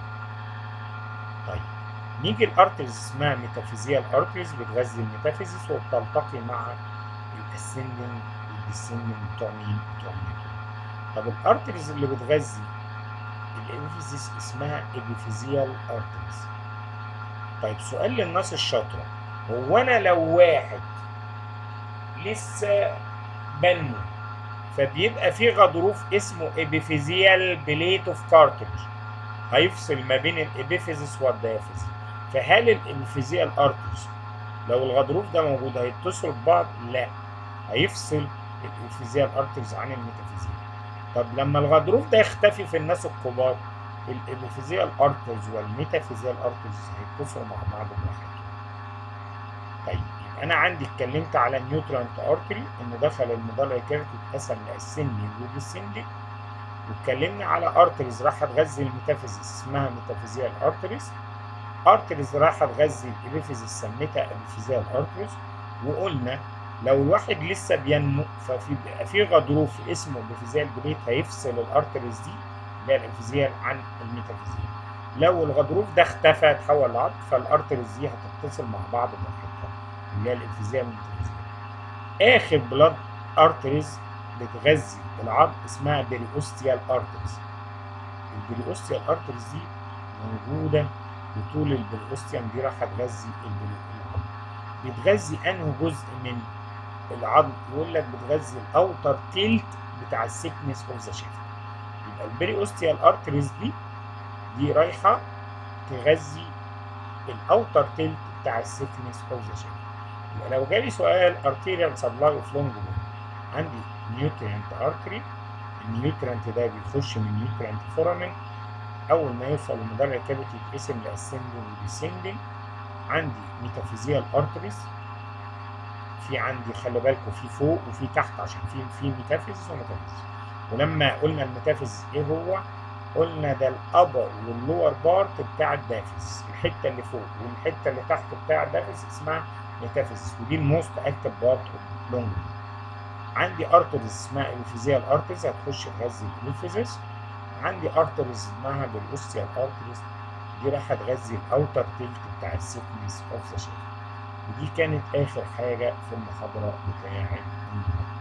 طيب نيجي الارتريز اسمها ميتافيزيال ارتريز بتغذي الميتافيزيس وبتلتقي مع الاسندنج والديسندنج بتوع مين؟ بتوع النيوترون طب الارتريز اللي بتغذي الابيفيزيس اسمها ابيفيزيال ارتريز طيب سؤال للناس الشاطره هو انا لو واحد لسه بنمو فبيبقى في غضروف اسمه ابيفيزيال بليت اوف كارتريج هيفصل ما بين الابيفيزيس والديافيزيس فهل الابيفيزيال ارتريز لو الغضروف ده موجود هيتصلوا ببعض لا هيفصل الابيفيزيال ارتريز عن الميتافيزيال طب لما الغضروف ده يختفي في الناس الكبار الابيفيزيال ارتريز والميتافيزيال ارتريز هيتصلوا مع بعض براحتهم طيب يبقى انا عندي اتكلمت على النيوترانت ارتري انه دخل المضلع كافيتي اتقسم لاسندنج وديسندنج واتكلمنا على ارتريز راح تغذي الميتافيزيس اسمها ميتافيزيال ارتريز ارتريز راح تغذي الابيفيزيس سميتها ابيفيزيال ارتريز وقلنا لو الواحد لسه بينمو ففي بقى في غضروف اسمه ابيفيزيال بليت هيفصل الارتريز دي اللي هي الابيفيزيال عن الميتافيزيال لو الغضروف ده اختفى اتحول لعظم فالارتريز دي هتتصل مع بعض براحتها اللي هي الابيفيزيال والميتافيزيال اخر بلاد ارتريز بتغذي العظم اسمها بيريوستيال ارتريز البيريوستيال ارتريز دي موجوده بطول البيريوستيوم دي راح تغذي العظم بتغذي انه جزء من العظم يقول لك بتغذي الاوتر تيلت بتاع السيكنس اوف ذا شيفت يبقى البيريوستيال ارتريز دي دي رايحه تغذي الاوتر تيلت بتاع السيكنس اوف ذا شيفت يبقى لو جالي سؤال ارتيريال سبلاي اوف لونج بون عندي نيوترينت ارتري النيوترانت ده بيخش من نيوترانت فورامين اول ما يوصل لمدار الكافيتي يتقسم لاسندنج وديسندنج عندي ميتافيزيال ارتريز في عندي خلي بالكم في فوق وفي تحت عشان في في ميتافيز وميتافيز ولما قلنا الميتافيز ايه هو قلنا ده الابر واللور بارت بتاع الدافز الحته اللي فوق والحته اللي تحت بتاع الدافز اسمها ميتافيز ودي الموست اكتف بارت اوف لونج عندي ارتريز اسمها الفيزيال ارتريز هتخش تغذي الانفيزيس عندي ارتريز اسمها بالاوستيال ارتريز دي راح تغذي الاوتر تيلت بتاع السيكنس اوف ذا شيب ودي كانت اخر حاجه في المحاضره بتاعت النهارده